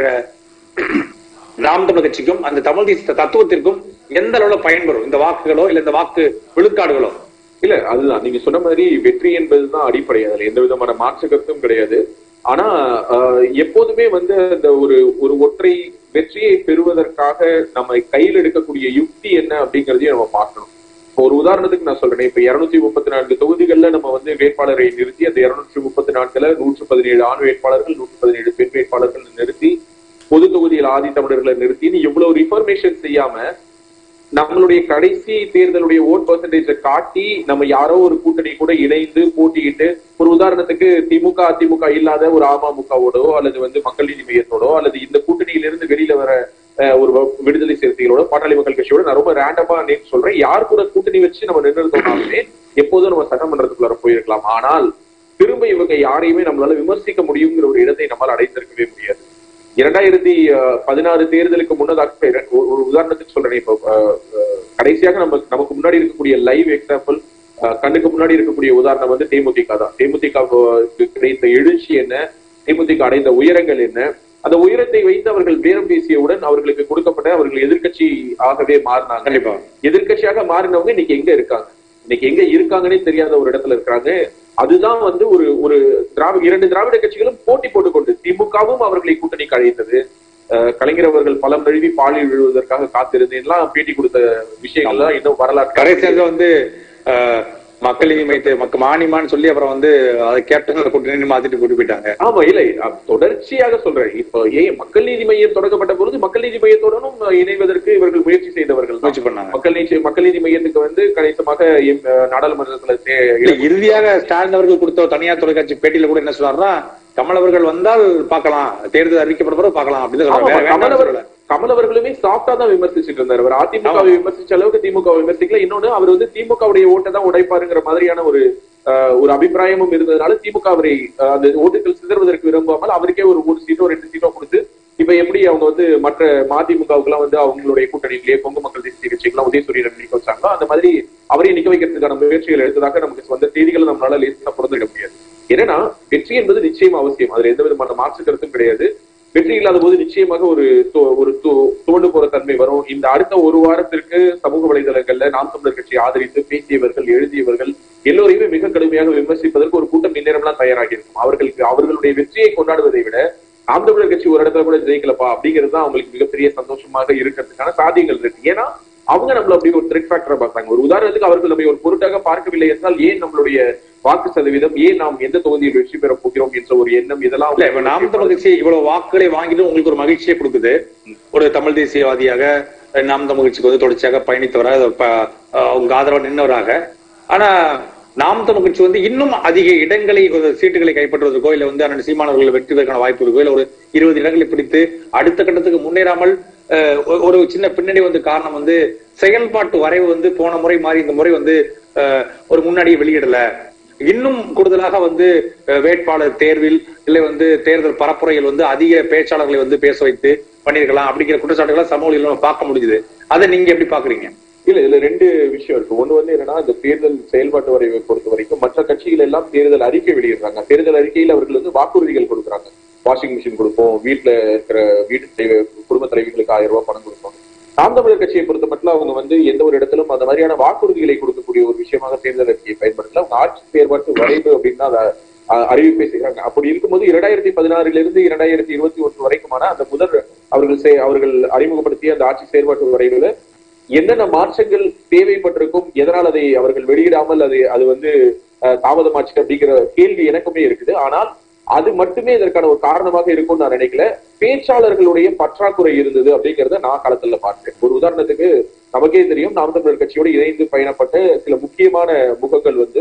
நாம் தமிழர் கட்சிக்கும் அந்த தமிழ் தேசிய தத்துவத்திற்கும் எந்த அளவுல பயன்பெறும் இந்த வாக்குகளோ இல்ல இந்த வாக்கு விழுக்காடுகளோ இல்ல அதுதான் நீங்க சொன்ன மாதிரி வெற்றி என்பதுதான் அடிப்படை அதுல எந்த விதமான மாற்று கருத்தும் கிடையாது ஆனா ஆஹ், எப்போதுமே வந்து அந்த ஒரு ஒரு ஒற்றை வெற்றியை பெறுவதற்காக நம்ம கையில் எடுக்கக்கூடிய யுக்தி என்ன அப்படிங்கறதையும் நம்ம பார்க்கணும் இப்போ ஒரு உதாரணத்துக்கு நான் சொல்றேன் இப்ப இருநூத்தி முப்பத்தி நான்கு தொகுதிகள்ல நம்ம வந்து வேட்பாளரை நிறுத்தி அந்த இருநூற்றி முப்பத்தி நான்குல நூற்று பதினேழு ஆண் வேட்பாளர்கள் நூற்று பதினேழு பெண் வேட்பாளர்கள் நிறுத்தி பொது தொகுதியில் ஆதி தமிழர்களை நிறுத்தின்னு இவ்வளவு ரிஃபர்மேஷன் செய்யாம நம்மளுடைய கடைசி தேர்தலுடைய ஓட் பர்சன்டேஜை காட்டி நம்ம யாரோ ஒரு கூட்டணி கூட இணைந்து போட்டியிட்டு ஒரு உதாரணத்துக்கு திமுக அதிமுக இல்லாத ஒரு அமமுகவோடோ அல்லது வந்து மக்கள் நீதி மையத்தோடோ அல்லது இந்த கூட்டணியிலிருந்து வெளியில வர அஹ், ஒரு வ- விடுதலை சிறுத்தைகளோட பாட்டாளி மக்கள் கட்சியோட நான் ரொம்ப ரேண்டமா நேம் சொல்றேன் யார் கூட கூட்டணி வச்சு நம்ம நின்றுட்டோம்னாலுமே எப்போதும் நம்ம சட்டமன்றத்துக்குள்ளார போயிருக்கலாம் ஆனால் திரும்ப இவங்க யாரையுமே நம்மளால விமர்சிக்க முடியுங்கிற ஒரு இடத்தை நம்மால் அடைந்திருக்கவே முடியாது இரண்டாயிரத்தி அஹ், பதினாறு தேர்தலுக்கு முன்னதாக இர- ஒரு ஒரு உதாரணத்துக்கு சொல்றேன் இப்போ அஹ், அஹ், கடைசியாக நம்ம நமக்கு முன்னாடி இருக்கக்கூடிய லைவ் எக்ஸாம்பிள் கண்ணுக்கு முன்னாடி இருக்கக்கூடிய உதாரணம் வந்து தேமுதிக தான் தேமுதிக கிடைத்த எழுச்சி என்ன தேமுதிக அடைந்த உயரங்கள் என்ன அந்த உயரத்தை வைத்து அவர்கள் பேரம் பேசியவுடன் அவர்களுக்கு கொடுக்கப்பட்ட அவர்கள் எதிர்க்கட்சி ஆகவே மாறினாங்க கண்டிப்பா எதிர்க்கட்சியாக மாறினவங்க இன்னைக்கு எங்க இருக்காங்க இன்னைக்கு எங்க இருக்காங்கன்னே தெரியாத ஒரு இடத்துல இருக்காங்க அதுதான் வந்து ஒரு ஒரு திராவிட இரண்டு திராவிட கட்சிகளும் போட்டி போட்டுக்கொண்டு திமுகவும் அவர்களை கூட்டணிக்கு அழைத்தது அஹ், கலைஞர் அவர்கள் பலம் நழுவி பாலில் விழுவதற்காக காத்திருந்து எல்லாம் பேட்டி கொடுத்த விஷயங்கள்லாம் இன்னும் வரலாற்று கடைசியாக வந்து அஹ், மக்கள் நீதி மையத்தை மக்க மானியமான்னு சொல்லி அப்புறம் வந்து அதை கேப்டன் கூட்டணி மாத்திட்டு கூட்டி போயிட்டாங்க ஆமா இல்லை அ- தொடர்ச்சியாக சொல்றேன் இப்போ ஏன் மக்கள் நீதி மையம் தொடங்கப்பட்ட பொழுது மக்கள் நீதி மையத்துடனும் இணைவதற்கு இவர்கள் முயற்சி செய்தவர்கள் தான். முயற்சி பண்ணாங்க மக்கள் நீதி மக்கள் நீதி மையத்துக்கு வந்து கணிசமாக எம், அஹ், நாடாளுமன்றத்துல சே- இல்ல இறுதியாக ஸ்டாலின் அவர்கள் கொடுத்த தனியார் தொலைக்காட்சி பேட்டியில கூட என்ன சொல்றாருன்னா கமல் அவர்கள் வந்தால் பார்க்கலாம் தேர்தல் அறிவிக்கப்பட்ட பிறகு பார்க்கலாம் அப்படின்னு ஆமா, சொல்றாரு வேற கமல் வேண்டாம்னு அவர் சொல்லல. கமல் அவர்களுமே சாஃப்டா தான் விமர்சிச்சுட்டு இருந்தார் அவர் அதிமுகவை ஆமா. விமர்சிச்ச அளவுக்கு திமுக விமர்சிக்கல இன்னொன்னு அவர் வந்து திமுகவுடைய ஓட்டை தான் உடைப்பாருங்கிற மாதிரியான ஒரு அஹ், ஒரு அபிப்பிராயமும் இருந்ததுனால திமுக அவரை அஹ், அந்த ஓட்டுகள் சிதறுவதற்கு விரும்பாமல் அவருக்கே ஒரு ஒரு சீட்டோ ரெண்டு சீட்டோ கொடுத்து இப்ப எப்படி அவங்க வந்து மற்ற மதிமுகவுக்கு எல்லாம் வந்து அவங்களுடைய கூட்டணியிலேயே கொங்கு மக்கள் தேசிய கட்சிக்கெல்லாம் உதயசூரியன் நிக்க வச்சாங்களோ அந்த மாதிரி அவரையும் நிக்க வைக்கிறதுக்கான முயற்சிகள் எடுத்ததாக நமக்கு வந்த செய்திகளை நம்மளால லேசா புறந்துவிட முடியாது ஏன்னா வெற்றி என்பது நிச்சயம் அவசியம் அதுல எந்த விதமான மாற்று கருத்தும் கிடையாது வெற்றி இல்லாத போது நிச்சயமாக ஒரு தோ- ஒரு தோ- தோண்டு போற தன்மை வரும் இந்த அடுத்த ஒரு வாரத்திற்கு சமூக வலைதளங்கள்ல நாம் தமிழர் கட்சி ஆதரித்து பேசியவர்கள் எழுதியவர்கள் எல்லோரையுமே மிக கடுமையாக விமர்சிப்பதற்கு ஒரு கூட்டம் இந்நேரம்லாம் தயாராகி இருக்கும் அவர்களுக்கு அவர்களுடைய வெற்றியை கொண்டாடுவதை விட நாம் தமிழர் கட்சி ஒரு இடத்துல கூட ஜெயிக்கலப்பா அப்படிங்கிறது தான் அவங்களுக்கு மிகப்பெரிய சந்தோஷமாக இருக்கிறதுக்கான சாத்தியங்கள் இருக்கு ஏன்னா அவங்க நம்மள அப்படி ஒரு த்ரெட் ஃபேக்டரா பார்த்தாங்க ஒரு உதாரணத்துக்கு அவர்கள் நம்மை ஒரு பொருட்டாக பார்க்கவில்லை என்றால் ஏன் நம்மளுடைய வாக்கு சதவீதம் ஏன் நாம் எந்த தொகுதியில் வெற்றி பெற போகிறோம் என்ற ஒரு எண்ணம் இதெல்லாம் இல்ல இப்ப நாம் தமிழ் கட்சி இவ்வளவு வாக்குகளை வாங்கிட்டு உங்களுக்கு ஒரு மகிழ்ச்சியை கொடுக்குது ஒரு தமிழ் தேசியவாதியாக அஹ், நாம் தமிழ் கட்சிக்கு வந்து தொடர்ச்சியாக பயணித்தவராக ப- அஹ், அவங்க ஆதரவு நின்றவராக ஆனா நாம் தமிழ் கட்சி வந்து இன்னும் அதிக இடங்களை ஒரு சீட்டுகளை கைப்பற்றுவதற்கோ இல்ல வந்து அண்ணன் சீமானவர்கள் வெற்றி பெறக்கான வாய்ப்பு இருக்கோ இல்ல ஒரு இருபது இடங்களை பிடித்து அடுத்த கட்டத்துக்கு முன்னேறாமல் அஹ், ஒ- ஒரு சின்ன பின்னணி வந்து காரணம் வந்து செயல்பாட்டு வரைவு வந்து போன முறை மாறி இந்த முறை வந்து அஹ், ஒரு முன்னாடியே வெளியிடல இன்னும் கூடுதலாக வந்து அஹ், வேட்பாளர் தேர்வில் இல்லை வந்து தேர்தல் பரப்புரையில் வந்து அதிக பேச்சாளர்களை வந்து பேச வைத்து பண்ணிருக்கலாம் அப்படிங்கிற குற்றச்சாட்டுகளை சமூகத்தில் நம்ம பார்க்க முடியுது அதை நீங்க எப்படி பாக்குறீங்க இல்ல இதுல ரெண்டு விஷயம் இருக்கு ஒண்ணு வந்து என்னன்னா இந்த தேர்தல் செயல்பாட்டு வரைவை பொறுத்த வரைக்கும் மற்ற கட்சிகள் எல்லாம் தேர்தல் அறிக்கை வெளியிடுறாங்க தேர்தல் அறிக்கையில் அவர்கள் வந்து வாக்குறுதிகள் கொடுக்குறாங்க வாஷிங் மிஷின் கொடுப்போம் வீட்டுல இருக்கிற வீட்டு தலைவர் குடும்ப தலைவிகளுக்கு ஆயிரம் ரூபாய் பணம் கொடுப்போம் நாம் தமிழர் கட்சியை பொறுத்த மட்டும் அவங்க வந்து எந்த ஒரு இடத்திலும் அந்த மாதிரியான வாக்குறுதிகளை கொடுக்கக்கூடிய ஒரு விஷயமாக தேர்தல் அறிக்கையை பயன்படுத்தல அவங்க ஆட்சி செயல்பாட்டு வரைவு அப்படின்னு தான் அதை அஹ், அறிவிப்பை செய்கிறாங்க அப்படி இருக்கும்போது இரண்டாயிரத்தி பதினாறுல இருந்து இரண்டாயிரத்தி இருபத்தி ஒன்று வரைக்குமான அந்த முதல் அவர்கள் செய்- அவர்கள் அறிமுகப்படுத்திய அந்த ஆட்சி செயல்பாட்டு வரைவுல என்னென்ன மாற்றங்கள் தேவைப்பட்டிருக்கும் எதனால் அதை அவர்கள் வெளியிடாமல் அது அது வந்து அஹ், தாமதமாச்சு அப்படிங்கிற கேள்வி எனக்குமே இருக்குது ஆனால் அது மட்டுமே இதற்கான ஒரு காரணமாக இருக்கும்னு நான் நினைக்கல பேச்சாளர்களுடைய பற்றாக்குறை இருந்தது அப்படிங்கறத நான் களத்துல பார்த்தேன் ஒரு உதாரணத்துக்கு நமக்கே தெரியும் நாம் தமிழர் கட்சியோடு இணைந்து பயணப்பட்ட சில முக்கியமான முகங்கள் வந்து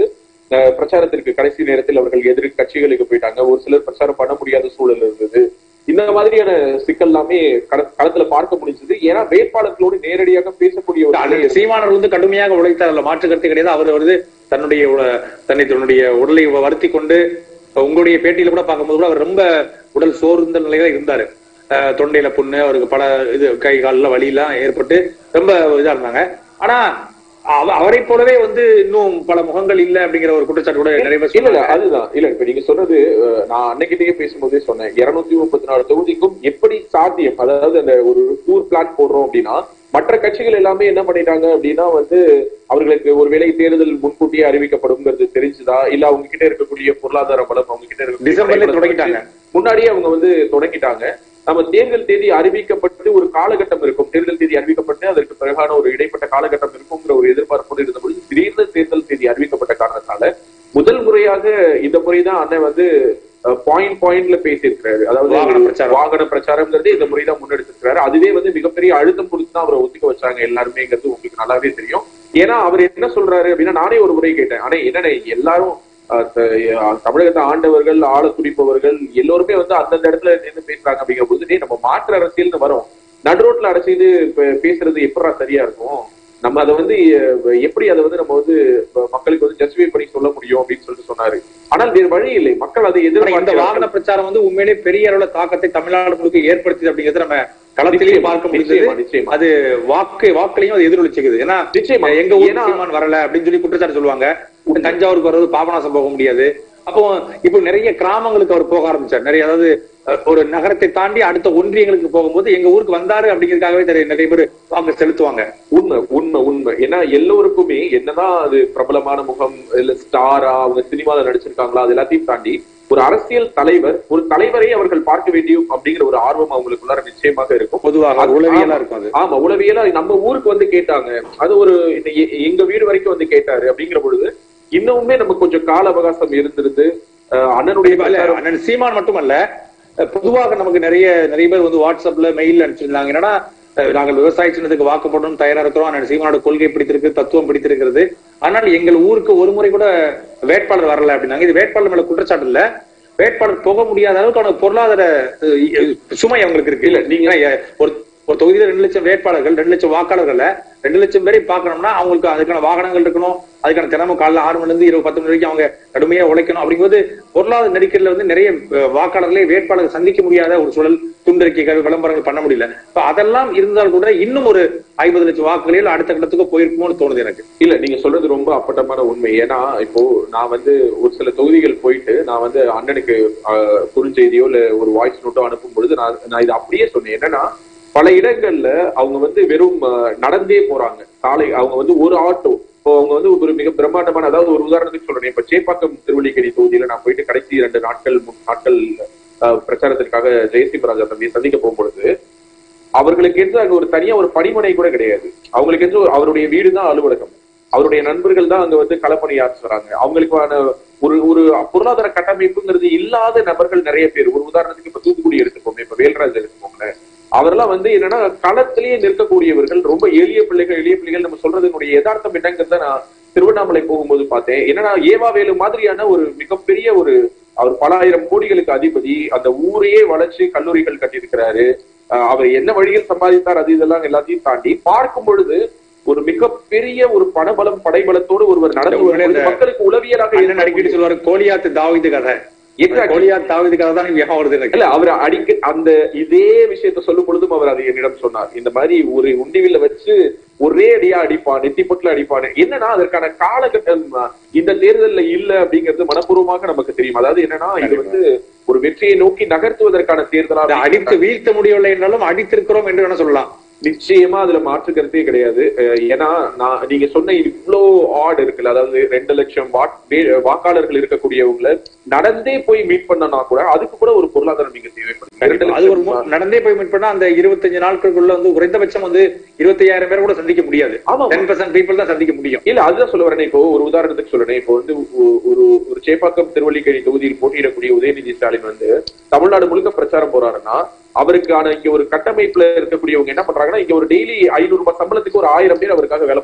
அஹ், பிரச்சாரத்திற்கு கடைசி நேரத்தில் அவர்கள் எதிர் கட்சிகளுக்கு போயிட்டாங்க ஒரு சிலர் பிரச்சாரம் பண்ண முடியாத சூழல் இருந்தது இந்த மாதிரியான சிக்கல் எல்லாமே கள- களத்துல பார்க்க முடிஞ்சது ஏன்னா வேட்பாளர்களோடு நேரடியாக பேசக்கூடிய ஒரு நிலை அண்ணன் சீமானவர் வந்து கடுமையாக உழைத்தார் அதுல மாற்று கருத்து கிடையாது அவர் வந்து தன்னுடைய உட- தன்னை தன்னுடைய உடலை வருத்தி கொண்டு உங்களுடைய பேட்டியில கூட பார்க்கும்போது கூட அவர் ரொம்ப உடல் சோர்ந்த நிலையில இருந்தாரு அஹ் தொண்டையில புண்ணு அவருக்கு பல இது கை கால்ல வலி எல்லாம் ஏற்பட்டு ரொம்ப இதா இருந்தாங்க ஆனா அவ- அவரைப் போலவே வந்து இன்னும் பல முகங்கள் இல்ல அப்படிங்கிற ஒரு குற்றச்சாட்டு கூட நிறைய பேர் இல்ல இல்ல சொன்னாங்க. அதுதான் இல்ல இப்ப நீங்க சொன்னது அஹ், நான் அன்னைக்கிட்டே பேசும்போதே சொன்னேன் இருநூத்தி முப்பத்தி நாலு தொகுதிக்கும் எப்படி சாத்தியம் அதாவது அந்த ஒரு டூர் பிளான் போடுறோம் அப்படின்னா மற்ற கட்சிகள் எல்லாமே என்ன பண்ணிட்டாங்க அப்படின்னா வந்து அவர்களுக்கு ஒருவேளை தேர்தல் முன்கூட்டியே அறிவிக்கப்படும்ங்கிறது தெரிஞ்சுதா இல்ல அவங்க கிட்ட இருக்கக்கூடிய பொருளாதார பலம் அவங்க கிட்ட இருக்கக்கூடிய டிசம்பர்ல படைபலத்தை தொடங்கிட்டாங்க. வச்சு முன்னாடியே அவங்க வந்து தொடங்கிட்டாங்க நம்ம தேர்தல் தேதி அறிவிக்கப்பட்டு ஒரு காலகட்டம் இருக்கும் தேர்தல் தேதி அறிவிக்கப்பட்டு அதற்கு பிறகான ஒரு இடைப்பட்ட காலகட்டம் இருக்குங்கிற ஒரு எதிர்பார்ப்போடு இருந்தபொழுது திடீர்னு தேர்தல் தேதி அறிவிக்கப்பட்ட காரணத்தால முதல் முறையாக இந்த முறைதான் அண்ணன் வந்து பாயிண்ட் பாயிண்ட்ல பேசியிருக்கிறாரு அதாவது வாகன பிரச்சாரம். வாகன பிரச்சாரம்ங்கிறது இந்த முறைதான் முன்னெடுத்திருக்கிறாரு அதுவே வந்து மிகப்பெரிய அழுத்தம் கொடுத்து தான் அவரை ஒத்துக்க வச்சாங்க எல்லாருமேங்கிறது உங்களுக்கு நல்லாவே தெரியும் ஏன்னா அவர் என்ன சொல்றாரு அப்படின்னா நானே ஒரு முறை கேட்டேன் ஆனா என்னடா எல்லாரும் அஹ், த- அஹ், தமிழகத்தை ஆண்டவர்கள் ஆள துடிப்பவர்கள் எல்லோருமே வந்து அந்தந்த இடத்துல நின்று பேசுறாங்க அப்படிங்கிற போது டேய், நம்ம மாற்று அரசியல்னு வரோம் நடுரோட்ல அடைச்சிட்டு பே- பேசுறது எப்படா சரியா இருக்கும் நம்ம அதை வந்து அஹ், எப்படி அதை வந்து நம்ம வந்து அஹ், மக்களுக்கு வந்து ஜஸ்டிஃபை பண்ணி சொல்ல முடியும் அப்படின்னு சொல்லிட்டு சொன்னாரு ஆனால் வேறு வழி இல்லை மக்கள் அதை ஆனா இந்த எதிர்பார்க்கிறார்கள் வாகன பிரச்சாரம் வந்து உண்மையிலே பெரிய அளவுல தாக்கத்தை தமிழ்நாடு முழுக்க ஏற்படுத்துது அப்படிங்கறத நம்ம களத்திலேயே நிச்சயமா, பார்க்க முடிஞ்சது நிச்சயமா, நிச்சயமா. அது வாக்கு வாக்குலையும் அது எதிரொலிச்சுக்குது ஏன்னா நிச்சயமா. எங்க ஊர் ஏன்னா- சீமான் வரல அப்படின்னு சொல்லி குற்றச்சாட்டு சொல்லுவாங்க தஞ்சாவூருக்கு வர்றது பாபநாசம் போக முடியாது அப்போ இப்போ நிறைய கிராமங்களுக்கு அவர் போக ஆரம்பிச்சார் நிறைய அதாவது அஹ், ஒரு நகரத்தை தாண்டி அடுத்த ஒன்றியங்களுக்கு போகும்போது எங்க ஊருக்கு வந்தாரு அப்படிங்கிறதுக்காகவே நிறைய நிறைய பேர் வாக்கு செலுத்துவாங்க உண்மை உண்மை உண்மை ஏன்னா எல்லோருக்குமே என்னதான் அது பிரபலமான முகம் இல்ல ஸ்டாரா அவங்க சினிமால நடிச்சிருக்காங்களா அது எல்லாத்தையும் தாண்டி ஒரு அரசியல் தலைவர் ஒரு தலைவரை அவர்கள் பார்க்க வேண்டியும் அப்படிங்கிற ஒரு ஆர்வம் அவங்களுக்குள்ளார நிச்சயமாக இருக்கும் பொதுவாக அது- உளவியலா ஆமா. இருக்கும் அது ஆமா உளவியலா நம்ம ஊருக்கு வந்து கேட்டாங்க அது ஒரு இந்த எ- எங்க வீடு வரைக்கும் வந்து கேட்டாரு அப்படிங்கிற பொழுது இன்னுமே நமக்கு கொஞ்சம் கால அவகாசம் இருந்திருந்து அஹ், அண்ணனுடைய இல்ல, பிரச்சாரம் அண்ணன் சீமான் மட்டுமல்ல அஹ் பொதுவாக நமக்கு நிறைய நிறைய பேர் வந்து வாட்ஸ்அப்ல மெயில் அனுப்பிச்சிருந்தாங்க என்னன்னா அஹ் நாங்கள் விவசாய சின்னத்துக்கு வாக்கு போடணும் தயாரா இருக்கிறோம் அண்ணன் சீமானோட கொள்கை பிடித்திருக்கு தத்துவம் பிடித்திருக்கிறது ஆனால் எங்கள் ஊருக்கு ஒரு முறை கூட வேட்பாளர் வரல அப்படின்னாங்க இது வேட்பாளர் மேல குற்றச்சாட்டு இல்ல வேட்பாளர் போக முடியாத அளவுக்கான பொருளாதார அஹ், சுமை அவங்களுக்கு இருக்கு இல்ல நீங்க அஹ், ஒரு ஒரு தொகுதியில ரெண்டு லட்சம் வேட்பாளர்கள் ரெண்டு லட்சம் வாக்காளர்கள்ல ரெண்டு லட்சம் பேரை பார்க்கணும்னா அவங்களுக்கு அதுக்கான வாகனங்கள் இருக்கணும் அதுக்கான தினமும் காலைல ஆறு மணில இருந்து இருபது பத்து மணி வரைக்கும் அவங்க கடுமையா உழைக்கணும் அப்படிங்கும்போது பொருளாதார நெருக்கடியில வந்து நிறைய அஹ், வாக்காளர்களை வேட்பாளர் சந்திக்க முடியாத ஒரு சூழல் துண்டறிக்கைகள் விளம்பரங்கள் பண்ண முடியல இப்ப அதெல்லாம் இருந்தால் கூட இன்னும் ஒரு ஐம்பது லட்சம் வாக்குகளில் அடுத்த கட்டத்துக்கு போயிருக்குமோன்னு தோணுது எனக்கு இல்ல நீங்க சொல்றது ரொம்ப அப்பட்டமான உண்மை ஏன்னா இப்போ நான் வந்து ஒரு சில தொகுதிகள் போயிட்டு நான் வந்து அண்ணனுக்கு ஆஹ், குறுஞ்செய்தியோ இல்ல ஒரு வாய்ஸ் நோட்டோ அனுப்பும் பொழுது நான் நான் இது அப்படியே சொன்னேன் என்னன்னா பல இடங்கள்ல அவங்க வந்து வெறும் ஆஹ், நடந்தே போறாங்க சாலை அவங்க வந்து ஒரு ஆட்டோ இப்போ அவங்க வந்து ஒரு மிக பிரம்மாண்டமான அதாவது ஒரு உதாரணத்துக்கு சொல்றேன் இப்ப சேப்பாக்கம் திருவள்ளிக்கேணி தொகுதியில நான் போயிட்டு கடைசி இரண்டு நாட்கள் மூணு நாட்கள் ஆஹ், பிரச்சாரத்திற்காக ஜெயசிங் ராஜா தம்பியை சந்திக்க போகும்பொழுது அவர்களுக்கு என்று அங்க ஒரு தனியா ஒரு பணிமனை கூட கிடையாது அவங்களுக்கு என்று ஒரு- அவருடைய வீடு தான் அலுவலகம் அவருடைய நண்பர்கள் தான் அங்க வந்து களப்பணியாற்றுறாங்க அவங்களுக்கான ஒரு ஒரு பொருளாதார கட்டமைப்புங்கிறது இல்லாத நபர்கள் நிறைய பேர் ஒரு உதாரணத்துக்கு இப்ப தூத்துக்குடி எடுத்துக்கோங்க இப்ப வேல்ராஜ் எடுத்துக்கோங்களேன் அவரெல்லாம் வந்து என்னன்னா களத்திலேயே நிற்கக்கூடியவர்கள் ரொம்ப எளிய பிள்ளைகள் எளிய பிள்ளைகள் நம்ம சொல்றதுனுடைய யதார்த்தம் என்னங்கிறத நான் திருவண்ணாமலை போகும்போது பார்த்தேன் என்னன்னா ஏவாவேலு மாதிரியான ஒரு மிகப்பெரிய ஒரு அவர் பல ஆயிரம் கோடிகளுக்கு அதிபதி அந்த ஊரையே வளர்ச்சி கல்லூரிகள் கட்டியிருக்கிறாரு அஹ் அவர் என்ன வழியில் சம்பாதித்தார் அது இதெல்லாம் எல்லாத்தையும் தாண்டி பார்க்கும் பொழுது ஒரு மிகப்பெரிய ஒரு பணபலம் படைபலத்தோடு ஒருவர் நடந்து உண்மையிலே வரும்போது இந்த மக்களுக்கு உளவியலாக அண்ணன் அடிக்கடி சொல்லுவாரு கோலியாத்து தாவிது கதை Exactly. கோலியாத் தாவிது கதை தான் ஞாபகம் வருது எனக்கு இல்ல அவர் அடிக்க அந்த இதே விஷயத்த சொல்லும் பொழுதும் அவர் அதை என்னிடம் சொன்னார் இந்த மாதிரி ஒரு உண்டிவில்ல வச்சு ஒரே அடியா அடிப்பான் நெத்தி பொட்டுல அடிப்பான் என்னன்னா அதற்கான காலகட்டம் அஹ், இந்த தேர்தல்ல இல்ல அப்படிங்கிறது மனப்பூர்வமாக நமக்கு தெரியும் அதாவது என்னன்னா இது வந்து ஒரு வெற்றியை நோக்கி நகர்த்துவதற்கான தேர்தலா அதை அடித்து வீழ்த்த முடியவில்லை என்றாலும் அடித்திருக்கிறோம் என்று வேணா சொல்லலாம் நிச்சயமா அதுல மாற்று கருத்தே கிடையாது அஹ் ஏன்னா நான் நீங்க சொன்ன இவ்வளோ ஆட் இருக்குல்ல அதாவது ரெண்டு லட்சம் வாட் வே- வாக்காளர்கள் இருக்கக்கூடியவங்கள நடந்தே போய் மீட் பண்ணனா கூட அதுக்கு கூட ஒரு பொருளாதாரம் நீங்க தேவைப்படுது ரெண்டு அது ஒரு லட்சம் மு- நடந்தே போய் மீட் பண்ணா அந்த இருபத்தஞ்சு நாட்களுக்குள்ள வந்து குறைந்தபட்சம் வந்து இருபத்தையாயிரம் பேர் கூட சந்திக்க முடியாது ஆமா டென் பர்சன்ட் பீப்புள் தான் சந்திக்க முடியும் இல்ல அதுதான் சொல்ல வரேன் இப்போ ஒரு உதாரணத்துக்கு சொல்றேன் இப்போ வந்து ஒ- ஒரு ஒரு சேப்பாக்கம் திருவள்ளிக்கேணி தொகுதியில் போட்டியிடக்கூடிய உதயநிதி ஸ்டாலின் வந்து தமிழ்நாடு முழுக்க பிரச்சாரம் போறாருன்னா அவருக்கான இங்க ஒரு கட்டமைப்புல இருக்கக்கூடியவங்க என்ன பண்றாங்கன்னா இங்க ஒரு டெய்லி ஐநூறு ரூபாய் சம்பளத்துக்கு ஒரு ஆயிரம் பேர் அவருக்காக வேலை பார்க்கறாங்க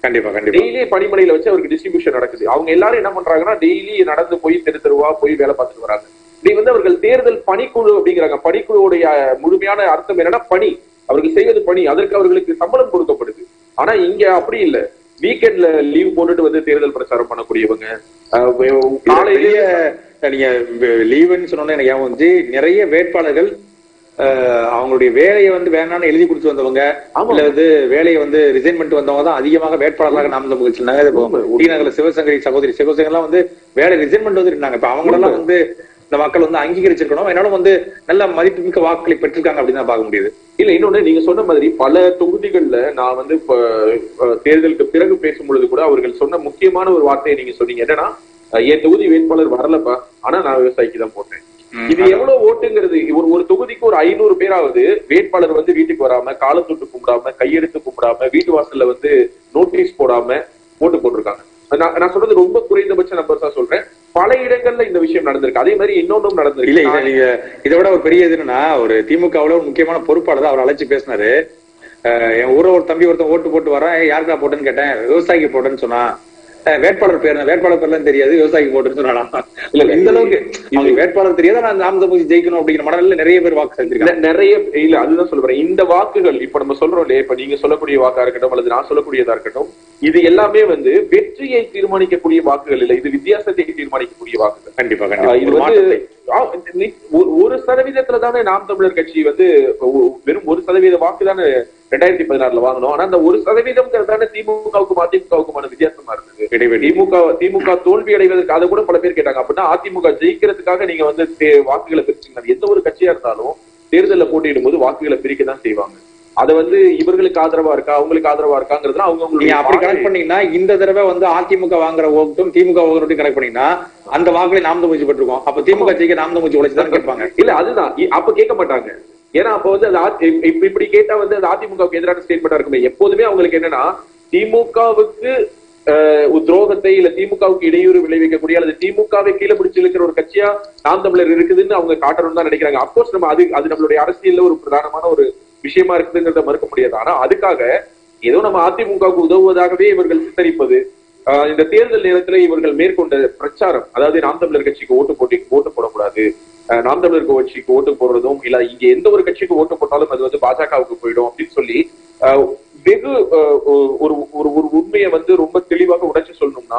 கண்டிப்பா கண்டிப்பா டெய்லி பணிமனையில வச்சு அவருக்கு டிஸ்ட்ரிபியூஷன் நடக்குது அவங்க எல்லாரும் என்ன பண்றாங்கன்னா டெய்லி நடந்து போய் தெரு தெருவா போய் வேலை பார்த்துட்டு வராங்க இப்படி வந்து அவர்கள் தேர்தல் பணிக்குழு அப்படிங்கிறாங்க பணிக்குழுவுடைய முழுமையான அர்த்தம் என்னன்னா பணி அவர்கள் செய்வது பணி அதற்கு அவர்களுக்கு சம்பளம் கொடுக்கப்படுது ஆனா இங்க அப்படி இல்ல வீக்கெண்ட்ல லீவ் போட்டுட்டு வந்து தேர்தல் பிரச்சாரம் பண்ணக்கூடியவங்க அஹ் காலையிலேயே காலையிலேயே நீங்க லீவுன்னு சொன்னோன்னே எனக்கு ஞாபகம் வந்துச்சு நிறைய வேட்பாளர்கள் அஹ், அவங்களுடைய வேலையை வந்து வேணாம்னு எழுதி கொடுத்து வந்தவங்க ஆமா. இல்ல வந்து வேலையை வந்து ரிசைன் பண்ணிட்டு வந்தவங்க தான் அதிகமாக வேட்பாளர்களாக நாம் தமிழ் கட்சியினாங்க இப்போ உண்மை, உண்மை. டி நகர்ல சிவசங்கரி சகோதரி சிவசங்கர் எல்லாம் வந்து வேலை ரிசைன் பண்ணிட்டு வந்து இருந்தாங்க இப்ப அவங்களெல்லாம் வந்து இந்த மக்கள் வந்து அங்கீகரிச்சிருக்கணும் என்னாலும் வந்து நல்ல மதிப்புமிக்க வாக்குகளை பெற்றிருக்காங்க அப்படின்னு தான் பார்க்க முடியுது இல்ல இன்னொன்னு நீங்க சொன்ன மாதிரி பல தொகுதிகள்ல நான் வந்து இப்ப அஹ், தேர்தலுக்கு பிறகு பேசும் பொழுது கூட அவர்கள் சொன்ன முக்கியமான ஒரு வார்த்தையை நீங்க சொன்னீங்க என்னன்னா அஹ், என் தொகுதி வேட்பாளர் வரலப்பா ஆனா நான் விவசாயிக்கு தான் போட்டேன் ம், இது எவ்வளவு ஓட்டுங்கிறது ஒரு ஒரு தொகுதிக்கு ஒரு ஐநூறு பேராவது வேட்பாளர் வந்து வீட்டுக்கு வராம காலத்தொட்டு கும்பிடாம கையெடுத்து கும்பிடாம வீட்டு வாசல்ல வந்து நோட்டீஸ் போடாம ஓட்டு போட்டிருக்காங்க நான் நான் சொல்றது ரொம்ப குறைந்தபட்ச நம்பர் தான் சொல்றேன் பல இடங்கள்ல இந்த விஷயம் நடந்திருக்கு அதே மாதிரி இன்னொன்னும் இல்ல நடந்திருக்கு இல்ல நீங்க இதை விட ஒரு பெரிய இது என்னன்னா ஒரு திமுகவுல ஒரு முக்கியமான பொறுப்பாளர் அவர் அழைச்சு பேசினாரு அஹ் என் ஊர ஒரு தம்பி ஒருத்தன் ஓட்டு போட்டு வரான் யாருக்கா போட்டேன்னு கேட்டேன் விவசாயிக்கு போட்டேன்னு சொன்னா அஹ் வேட்பாளர் பேர் என்ன? வேட்பாளர் பேர்லாம் தெரியாது விவசாயிக்கு போட்டுன்னு சொன்னாலாம் இல்ல இல்ல, இந்த அளவுக்கு அவங்க வேட்பாளர் தெரியாத நான் நாம போய் ஜெயிக்கணும் அப்படிங்கிற மனநில நிறைய பேர் வாக்கு செஞ்சிருக்காங்க நெ- நிறைய இல்ல அதுதான் சொல்ல வரேன் இந்த வாக்குகள் இப்ப நம்ம சொல்றோம் இல்லையா இப்ப நீங்க சொல்லக்கூடிய வாக்கா இருக்கட்டும் அல்லது நான் சொல்லக்கூடியதா இருக்கட்டும் இது எல்லாமே வந்து வெற்றியை தீர்மானிக்கக்கூடிய வாக்குகள் இல்ல இது வித்தியாசத்தை தீர்மானிக்கக்கூடிய வாக்குகள் கண்டிப்பா ஆஹ் கண்டிப்பா இது ஒரு வந்து மாற்றத்தை ஆ, நி- ஒரு- ஒரு சதவீதத்துல தானே நாம் தமிழர் கட்சி வந்து ஒ- வெறும் ஒரு சதவீத வாக்கு தானே ரெண்டாயிரத்தி பதினாறுல வாங்கணும் ஆனா அந்த ஒரு சதவீதம் தானே திமுகவுக்கும் அதிமுகவுக்குமான வித்தியாசமா இருந்தது இடைவெளி திமுக திமுக தோல்வி அடைவதற்கு அதை கூட பல பேர் கேட்டாங்க அப்படின்னா அதிமுக ஜெயிக்கிறதுக்காக நீங்க வந்து தே- வாக்குகளை பிரிச்சீங்க எந்த ஒரு கட்சியா இருந்தாலும் தேர்தல்ல போட்டியிடும் போது வாக்குகளை பிரிக்க தான் செய்வாங்க அது வந்து இவர்களுக்கு ஆதரவா இருக்கா அவங்களுக்கு ஆதரவா இருக்காங்கிறதுலாம் அவங்க நீங்க அப்படி கனெக்ட் பண்ணீங்கன்னா இந்த தடவை வந்து அதிமுக வாங்குற ஓட்டும் திமுக ஓட்டும் கனெக்ட் பண்ணீங்கன்னா அந்த வாக்குகளை நாம் தான் முயற்சி பெற்றிருக்கோம் அப்ப திமுக ஜெயிக்க நாம் தான் முயற்சி உழைச்சு தான் கேட்பாங்க இல்ல அதுதான் இ- அப்ப கேட்க மாட்டாங்க ஏன்னா அப்ப வந்து அது ஆ- இப்- இப்ப இப்படி கேட்டா வந்து அது அதிமுகவுக்கு எதிரான ஸ்டேட்மெண்டா இருக்குமே எப்போதுமே அவங்களுக்கு என்னன்னா திமுகவுக்கு அஹ், ஒரு துரோகத்தை இல்ல திமுகவுக்கு இடையூறு விளைவிக்கக்கூடிய அல்லது திமுகவை கீழே பிடிச்சு இழுக்கிற ஒரு கட்சியா நாம் தமிழர் இருக்குதுன்னு அவங்க காட்டணும்னு தான் நினைக்கிறாங்க அப்கோர்ஸ் நம்ம அது அது நம்மளுடைய அரசியல்ல ஒரு பிரதானமான ஒரு விஷயமா இருக்குதுங்கிறத மறுக்க முடியாது ஆனா அதுக்காக ஏதோ நம்ம அதிமுகவுக்கு உதவுவதாகவே இவர்கள் சித்தரிப்பது ஆஹ் இந்த தேர்தல் நேரத்துல இவர்கள் மேற்கொண்ட பிரச்சாரம் அதாவது நாம் தமிழர் கட்சிக்கு ஓட்டு போட்டி ஓட்டு போடக்கூடாது ஆஹ் நாம் தமிழர் கட்சிக்கு ஓட்டு போடுறதும் இல்ல இங்க எந்த ஒரு கட்சிக்கு ஓட்டு போட்டாலும் அது வந்து பாஜகவுக்கு போயிடும் அப்படின்னு சொல்லி ஆஹ் வெகு ஆஹ் ஒரு ஒரு ஒரு உண்மையை வந்து ரொம்ப தெளிவாக உடைச்சு சொல்லணும்னா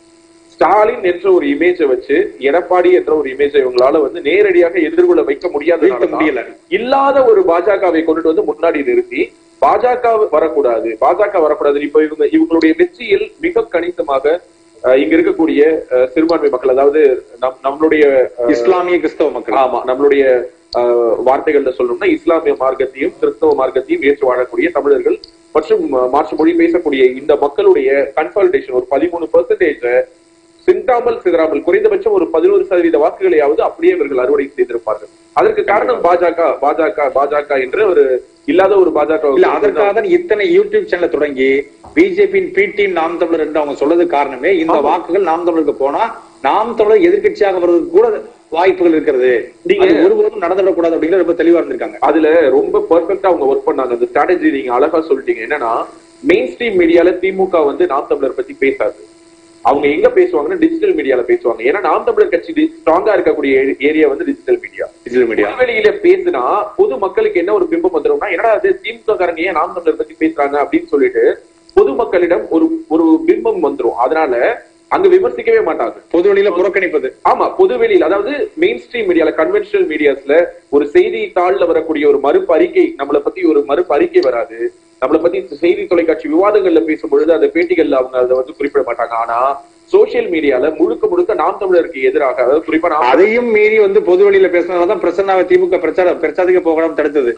ஸ்டாலின் என்ற ஒரு இமேஜை வச்சு எடப்பாடி என்ற ஒரு இமேஜை இவங்களால வந்து நேரடியாக எதிர்கொள்ள வைக்க வீழ்த்த முடியாத முடியல இல்லாத ஒரு பாஜகவை கொண்டுட்டு வந்து முன்னாடி நிறுத்தி பாஜக வரக்கூடாது பாஜக வரக்கூடாது இப்ப இவங்க இவங்களுடைய வெற்றியில் மிக கணிசமாக அஹ், இங்க இருக்கக்கூடிய அஹ், சிறுபான்மை மக்கள் அதாவது நம் நம்மளுடைய அஹ், இஸ்லாமிய கிறிஸ்தவ மக்கள் ஆமா நம்மளுடைய அஹ், வார்த்தைகள்ல சொல்லணும்னா இஸ்லாமிய மார்க்கத்தையும் கிறிஸ்தவ மார்க்கத்தையும் ஏற்று வாழக்கூடிய தமிழர்கள் மற்றும் அஹ், மாற்று மொழி பேசக்கூடிய இந்த மக்களுடைய கன்சல்டேஷன் ஒரு பதிமூணு பெர்சன்டேஜ் சிந்தாமல் சிதறாமல் குறைந்தபட்சம் ஒரு பதினோரு சதவீத வாக்குகளையாவது அப்படியே இவர்கள் அறுவடை செய்திருப்பார்கள் அதற்கு காரணம் பாஜக பாஜக பாஜக என்று ஒரு இல்லாத ஒரு பாஜக இல்ல அதற்காக தான் இத்தனை யூடியூப் சேனலை தொடங்கி பிஜேபியின் பி டீம் நாம் தமிழர் என்று அவங்க சொல்றது காரணமே இந்த ஆமா. வாக்குகள் நாம் தமிழருக்கு போனா நாம் தமிழர் எதிர்க்கட்சியாக வர்றதுக்கு கூட வாய்ப்புகள் இருக்கிறது நீங்க- நீங்க ஒருபோதும் நடந்துடக்கூடாது அப்படிங்கிற ரொம்ப தெளிவா இருந்திருக்காங்க அதுல ரொம்ப பெர்ஃபெக்ட்டா அவங்க ஒர்க் பண்ணாங்க அந்த ஸ்ட்ராட்டஜி நீங்க அழகா சொல்லிட்டீங்க என்னன்னா மெயின் ஸ்ட்ரீம் மீடியால திமுக வந்து நாம் தமிழர் பத்தி பேசாது அவங்க எங்க பேசுவாங்கன்னா டிஜிட்டல் மீடியால பேசுவாங்க ஏன்னா நாம் தமிழர் கட்சி ஸ்ட்ராங்கா இருக்கக்கூடிய ஏரியா வந்து டிஜிட்டல் மீடியா டிஜிட்டல் மீடியா புதுவெளியில பேசினா பொது மக்களுக்கு என்ன ஒரு பிம்பம் வந்துரும்னா என்னடா அது திமுக காரங்க ஏன் நாம் தமிழர் பத்தி பேசுறாங்க அப்படின்னு சொல்லிட்டு பொதுமக்களிடம் ஒரு ஒரு பிம்பம் வந்துரும் அதனால அங்க விமர்சிக்கவே மாட்டாங்க பொது வழியில புறக்கணிப்பது ஆமா பொதுவெளியில் அதாவது மெயின் ஸ்ட்ரீம் மீடியால கன்வென்ஷனல் மீடியாஸ்ல ஒரு செய்தி தாள்ல வரக்கூடிய ஒரு மறுப்பு அறிக்கை நம்மளை பத்தி ஒரு மறுப்பு அறிக்கை வராது நம்மளை பத்தி செய்தி தொலைக்காட்சி விவாதங்கள்ல பேசும்பொழுது அந்த பேட்டிகள்ல அவங்க அதை வந்து குறிப்பிட மாட்டாங்க ஆனா சோசியல் மீடியால முழுக்க முழுக்க நாம் தமிழருக்கு எதிராக அதாவது குறிப்பா நாம் அதையும் மீறி வந்து பொது வழியில பேசினதான் பிரசன்னாவை திமுக பிரச்சார பிரச்சாரத்துக்கு போகாம தடுத்தது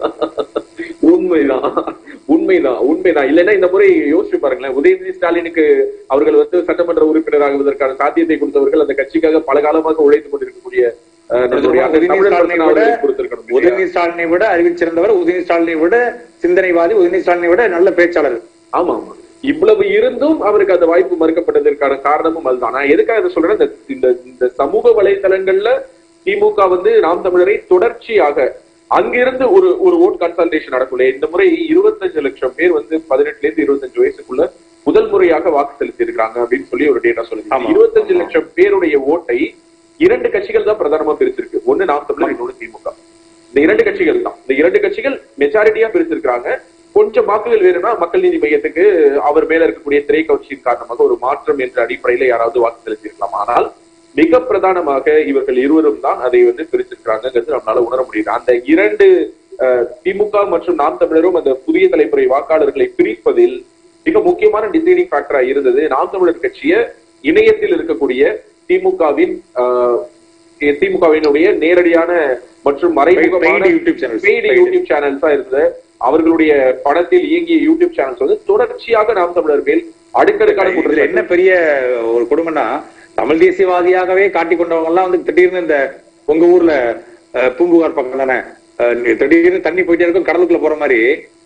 உண்மைதான் உண்மைதான் உண்மைதான் இல்லைன்னா இந்த முறை யோசிச்சு பாருங்களேன் உதயநிதி ஸ்டாலினுக்கு அவர்கள் வந்து சட்டமன்ற உறுப்பினராகுவதற்கான சாத்தியத்தை கொடுத்தவர்கள் அந்த கட்சிக்காக பல காலமாக உழைத்துக் கொண்டிருக்கக்கூடிய அஹ், நம்முடைய அண்ணன் உதயநிதி தமிழர் ஸ்டாலினை பிரசன்னா விட அவர்களுக்கு கொடுத்திருக்கணும் இல்லையா? உதயநிதி ஸ்டாலினை விட அறிவிச்சிருந்தவர் உதயநிதி ஸ்டாலினை விட சிந்தனைவாதி உதயநிதி ஸ்டாலினை விட நல்ல பேச்சாளர் ஆமா ஆமா இவ்வளவு இருந்தும் அவருக்கு அந்த வாய்ப்பு மறுக்கப்பட்டதற்கான காரணமும் அதுதான் நான் எதுக்காக இதை சொல்றேன் இந்த- இந்த இந்த சமூக வலைதளங்கள்ல திமுக வந்து நாம் தமிழரை தொடர்ச்சியாக அங்கிருந்து ஒரு ஒரு ஓட் கன்சல்டேஷன் நடக்கல இந்த முறை இருபத்தஞ்சு லட்சம் பேர் வந்து பதினெட்டுல இருந்து இருபத்தஞ்சு வயசுக்குள்ள முதல் முறையாக வாக்கு செலுத்தி இருக்காங்க அப்படின்னு சொல்லி ஒரு டேட்டா சொல்லுது ஆமா. இருபத்தஞ்சு லட்சம் பேருடைய ஓட்டை இரண்டு கட்சிகள் தான் பிரதானமா பிரிச்சிருக்கு ஒண்ணு நாம் தமிழர் இன்னொன்னு திமுக இந்த இரண்டு கட்சிகள் தான் இந்த இரண்டு கட்சிகள் மெஜாரிட்டியா பிரிச்சிருக்காங்க கொஞ்சம் வாக்குகள் வேணும்னா மக்கள் நீதி மையத்துக்கு அவர் மேல இருக்கக்கூடிய திரை கட்சியின் காரணமாக ஒரு மாற்றம் என்ற அடிப்படையில யாராவது வாக்கு செலுத்தியிருக்கலாம் ஆனால் மிக பிரதானமாக இவர்கள் இருவரும் தான் அதை வந்து பிரிச்சிருக்காங்கிறது நம்மளால உணர முடியுது அந்த இரண்டு அஹ், திமுக மற்றும் நாம் தமிழரும் அந்த புதிய தலைமுறை வாக்காளர்களை பிரிப்பதில் மிக முக்கியமான டிசைடிங் ஃபேக்டரா இருந்தது நாம் தமிழர் கட்சிய இணையத்தில் இருக்கக்கூடிய திமுகவின் திமுகவினுடைய நேரடியான மற்றும் மறைமுகமான Paid YouTube channels. Paid Paid. YouTube சேனல்ஸா இருந்தது அவர்களுடைய படத்தில் இயங்கிய யூடியூப் சேனல்ஸ் வந்து தொடர்ச்சியாக நாம் தமிழர் மேல் அடுக்கடுக்கான இதுல குற்றச்சாட்டு என்ன பெரிய ஒரு கொடுமைன்னா தமிழ் தேசியவாதியாகவே காட்டிக் கொண்டவங்க எல்லாம் வந்து திடீர்னு இந்த உங்க ஊர்ல அஹ், பூம்புகார் பக்கம் தானே அஹ், திடீர்னு தண்ணி போயிட்டே இருக்கும் கடலுக்குள்ள போற மாதிரி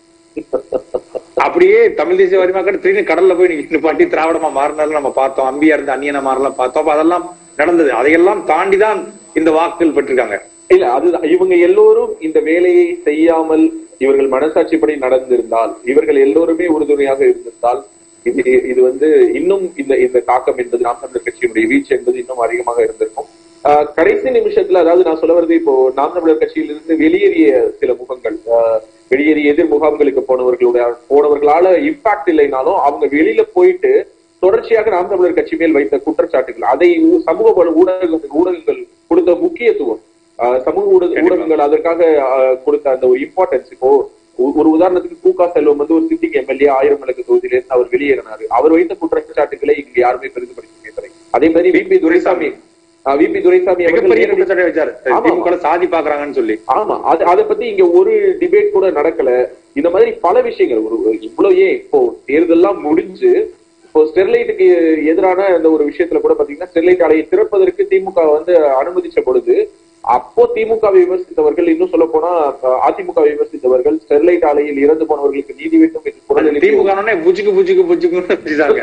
அப்படியே தமிழ் தேசியவாதி மக்கள் திடீர்னு கடல்ல போய் நீங்க பாட்டி திராவிடமா மாறினாலும் நம்ம பார்த்தோம் அம்பியா இருந்து அந்நியனா மாறலாம் பார்த்தோம் அப்ப அதெல்லாம் நடந்தது அதையெல்லாம் தாண்டிதான் இந்த வாக்குகள் பெற்றிருக்காங்க இல்ல அதுதான் இவங்க எல்லோரும் இந்த வேலையை செய்யாமல் இவர்கள் மனசாட்சிப்படி நடந்திருந்தால் இவர்கள் எல்லோருமே உறுதுணையாக இருந்திருந்தால் இது இது வந்து இன்னும் இந்த இந்த தாக்கம் என்பது நாம் தமிழர் கட்சியினுடைய வீச்சு என்பது இன்னும் அதிகமாக இருந்திருக்கும் ஆஹ் கடைசி நிமிஷத்துல அதாவது நான் சொல்ல வருது இப்போ நாம் தமிழர் கட்சியிலிருந்து வெளியேறிய சில முகங்கள் ஆஹ் வெளியேறிய எதிர் முகாம்களுக்கு போனவர்களுடைய போனவர்களால இம்பாக்ட் இல்லைனாலும் அவங்க வெளியில போயிட்டு தொடர்ச்சியாக நாம் தமிழர் கட்சி மேல் வைத்த குற்றச்சாட்டுகள் அதை ஊ- சமூக வல- ஊடகங்கள் ஊடகங்கள் கொடுத்த முக்கியத்துவம் ஆஹ் சமூக ஊடக கண்டிப்பா. ஊடகங்கள் அதற்காக ஆஹ், கொடுத்த அந்த ஒரு இம்பார்ட்டன்ஸ் இப்போ ஒ- ஒரு உதாரணத்துக்கு கூகா செல்வம் வந்து ஒரு சிட்டிக்கு எம்எல்ஏ ஆயிரம் விளக்கு தொகுதியிலிருந்து அவர் வெளியேறினாரு அவர் வைத்த குற்றச்சாட்டுகளை இங்க யாருமே பெரிதுபடுத்தி பேசலை அதே மாதிரி விபி துரைசாமி விபி துரைசாமி அவர்கள் மிகப்பெரிய நேரடி- குற்றச்சாட்டை வச்சாரு ஆமா. திமுக சாதி பாக்குறாங்கன்னு சொல்லி ஆமா அது அதை பத்தி இங்க ஒரு டிபேட் கூட நடக்கல இந்த மாதிரி பல விஷயங்கள் ஒரு ஒரு இவ்வளவு ஏன் இப்போ தேர்தல்லாம் முடிஞ்சு இப்போ ஸ்டெர்லைட்டுக்கு எதிரான அந்த ஒரு விஷயத்துல கூட பாத்தீங்கன்னா ஸ்டெர்லைட் ஆலையை திறப்பதற்கு திமுக வந்து அனுமதிச்ச பொழுது அப்போ திமுகவை விமர்சித்தவர்கள் இன்னும் சொல்ல போனா அஹ், அதிமுக வை விமர்சித்தவர்கள் ஸ்டெர்லைட் ஆலையில் இறந்து போனவர்களுக்கு நீதி வேண்டும் என்று குரல் எழுப்பி திமுக புஜுக்கு புஜுக்கு புஜுக்குன்னு வச்சுட்டாங்க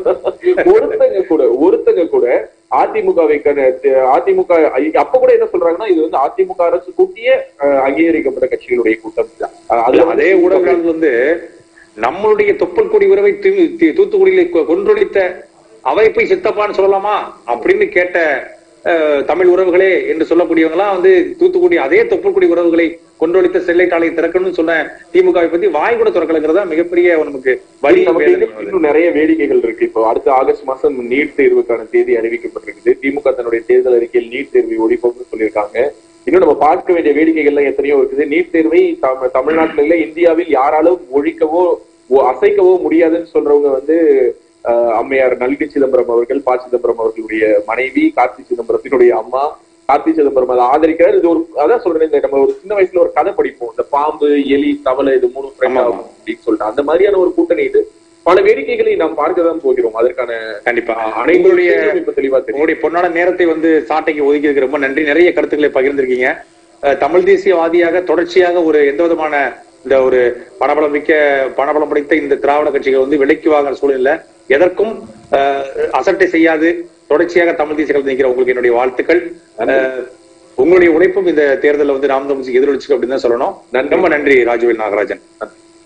ஒருத்தங்க கூட ஒருத்தங்க கூட அதிமுகவை கண- த- அதிமுக ஐ- அப்ப கூட என்ன சொல்றாங்கன்னா இது வந்து அதிமுக அரசு கூட்டிய அஹ், அங்கீகரிக்கப்பட்ட கட்சிகளுடைய கூட்டம் தான் அஹ், அதுல அதுல அதே ஊடகங்கள் வந்து நம்மளுடைய தொப்புள் கொடி உறவை தி- தி- தூத்துக்குடியில கொ- கொன்றொழித்த அவை போய் சித்தப்பான்னு சொல்லலாமா அப்படின்னு கேட்ட அஹ், தமிழ் உறவுகளே என்று சொல்லக்கூடியவங்க எல்லாம் வந்து தூத்துக்குடி அதே தொப்புள் கொடி உறவுகளை கொன்றொழித்த ஸ்டெர்லைட் ஆலையை திறக்கணும்னு சொன்ன திமுகவை பத்தி வாய் கூட திறக்கலங்கிறதா மிகப்பெரிய நமக்கு வழி நமக்கு வேதனை இன்னும் வருது. இன்னும் நிறைய வேடிக்கைகள் இருக்கு இப்போ அடுத்த ஆகஸ்ட் மாசம் நீட் தேர்வுக்கான தேதி அறிவிக்கப்பட்டிருக்குது திமுக தன்னுடைய தேர்தல் அறிக்கையில் நீட் தேர்வை ஒழிப்போம்னு சொல்லியிருக்காங்க இன்னும் நம்ம பார்க்க வேண்டிய வேடிக்கைகள்லாம் எத்தனையோ இருக்குது நீட் தேர்வை தம்- தமிழ்நாட்டில இல்ல இந்தியாவில் யாராலும் ஒழிக்கவோ ஒ- அசைக்கவோ முடியாதுன்னு சொல்றவங்க வந்து அஹ், அம்மையார் நளினி சிதம்பரம் அவர்கள் ப சிதம்பரம் அவர்களுடைய மனைவி கார்த்தி சிதம்பரத்தினுடைய அம்மா கார்த்தி சிதம்பரம் அதை ஆதரிக்கிறார் இது ஒரு அதான் சொல்றேன் இந்த நம்ம ஒரு சின்ன வயசுல ஒரு கதை படிப்போம் இந்த பாம்பு எலி தவளை இது மூணு friend ஆமா. ஆகும் அப்படின்னு சொல்லிட்டு அந்த மாதிரியான ஒரு கூட்டணி இது பல வேடிக்கைகளை நாம் பார்க்க தான் போகிறோம் அதற்கான கண்டிப்பா அனைவருடைய உங்களுடைய இப்ப தெளிவா தெரியும் உங்களுடைய பொன்னான நேரத்தை வந்து சாட்டைக்கு ஒதுக்கியதுக்கு ரொம்ப நன்றி நிறைய கருத்துக்களை பகிர்ந்திருக்கீங்க அஹ், தமிழ் தேசியவாதியாக தொடர்ச்சியாக ஒரு எந்த விதமான இந்த ஒரு பணபலம் மிக்க பணபலம் படைத்த இந்த திராவிட கட்சிகள் வந்து விலைக்கு வாங்குற சூழ்நிலை எதற்கும் அஹ், அசட்டை செய்யாது தொடர்ச்சியாக தமிழ் தேசியங்கள் நிற்கிற உங்களுக்கு என்னுடைய வாழ்த்துக்கள் அஹ், உங்களுடைய உழைப்பும் இந்த தேர்தலில் வந்து ராமதாஸ் எதிரொலிச்சு அப்படின்னு தான் சொல்லணும் நன்றி. ரொம்ப நன்றி ராஜுவேல் நாகராஜன்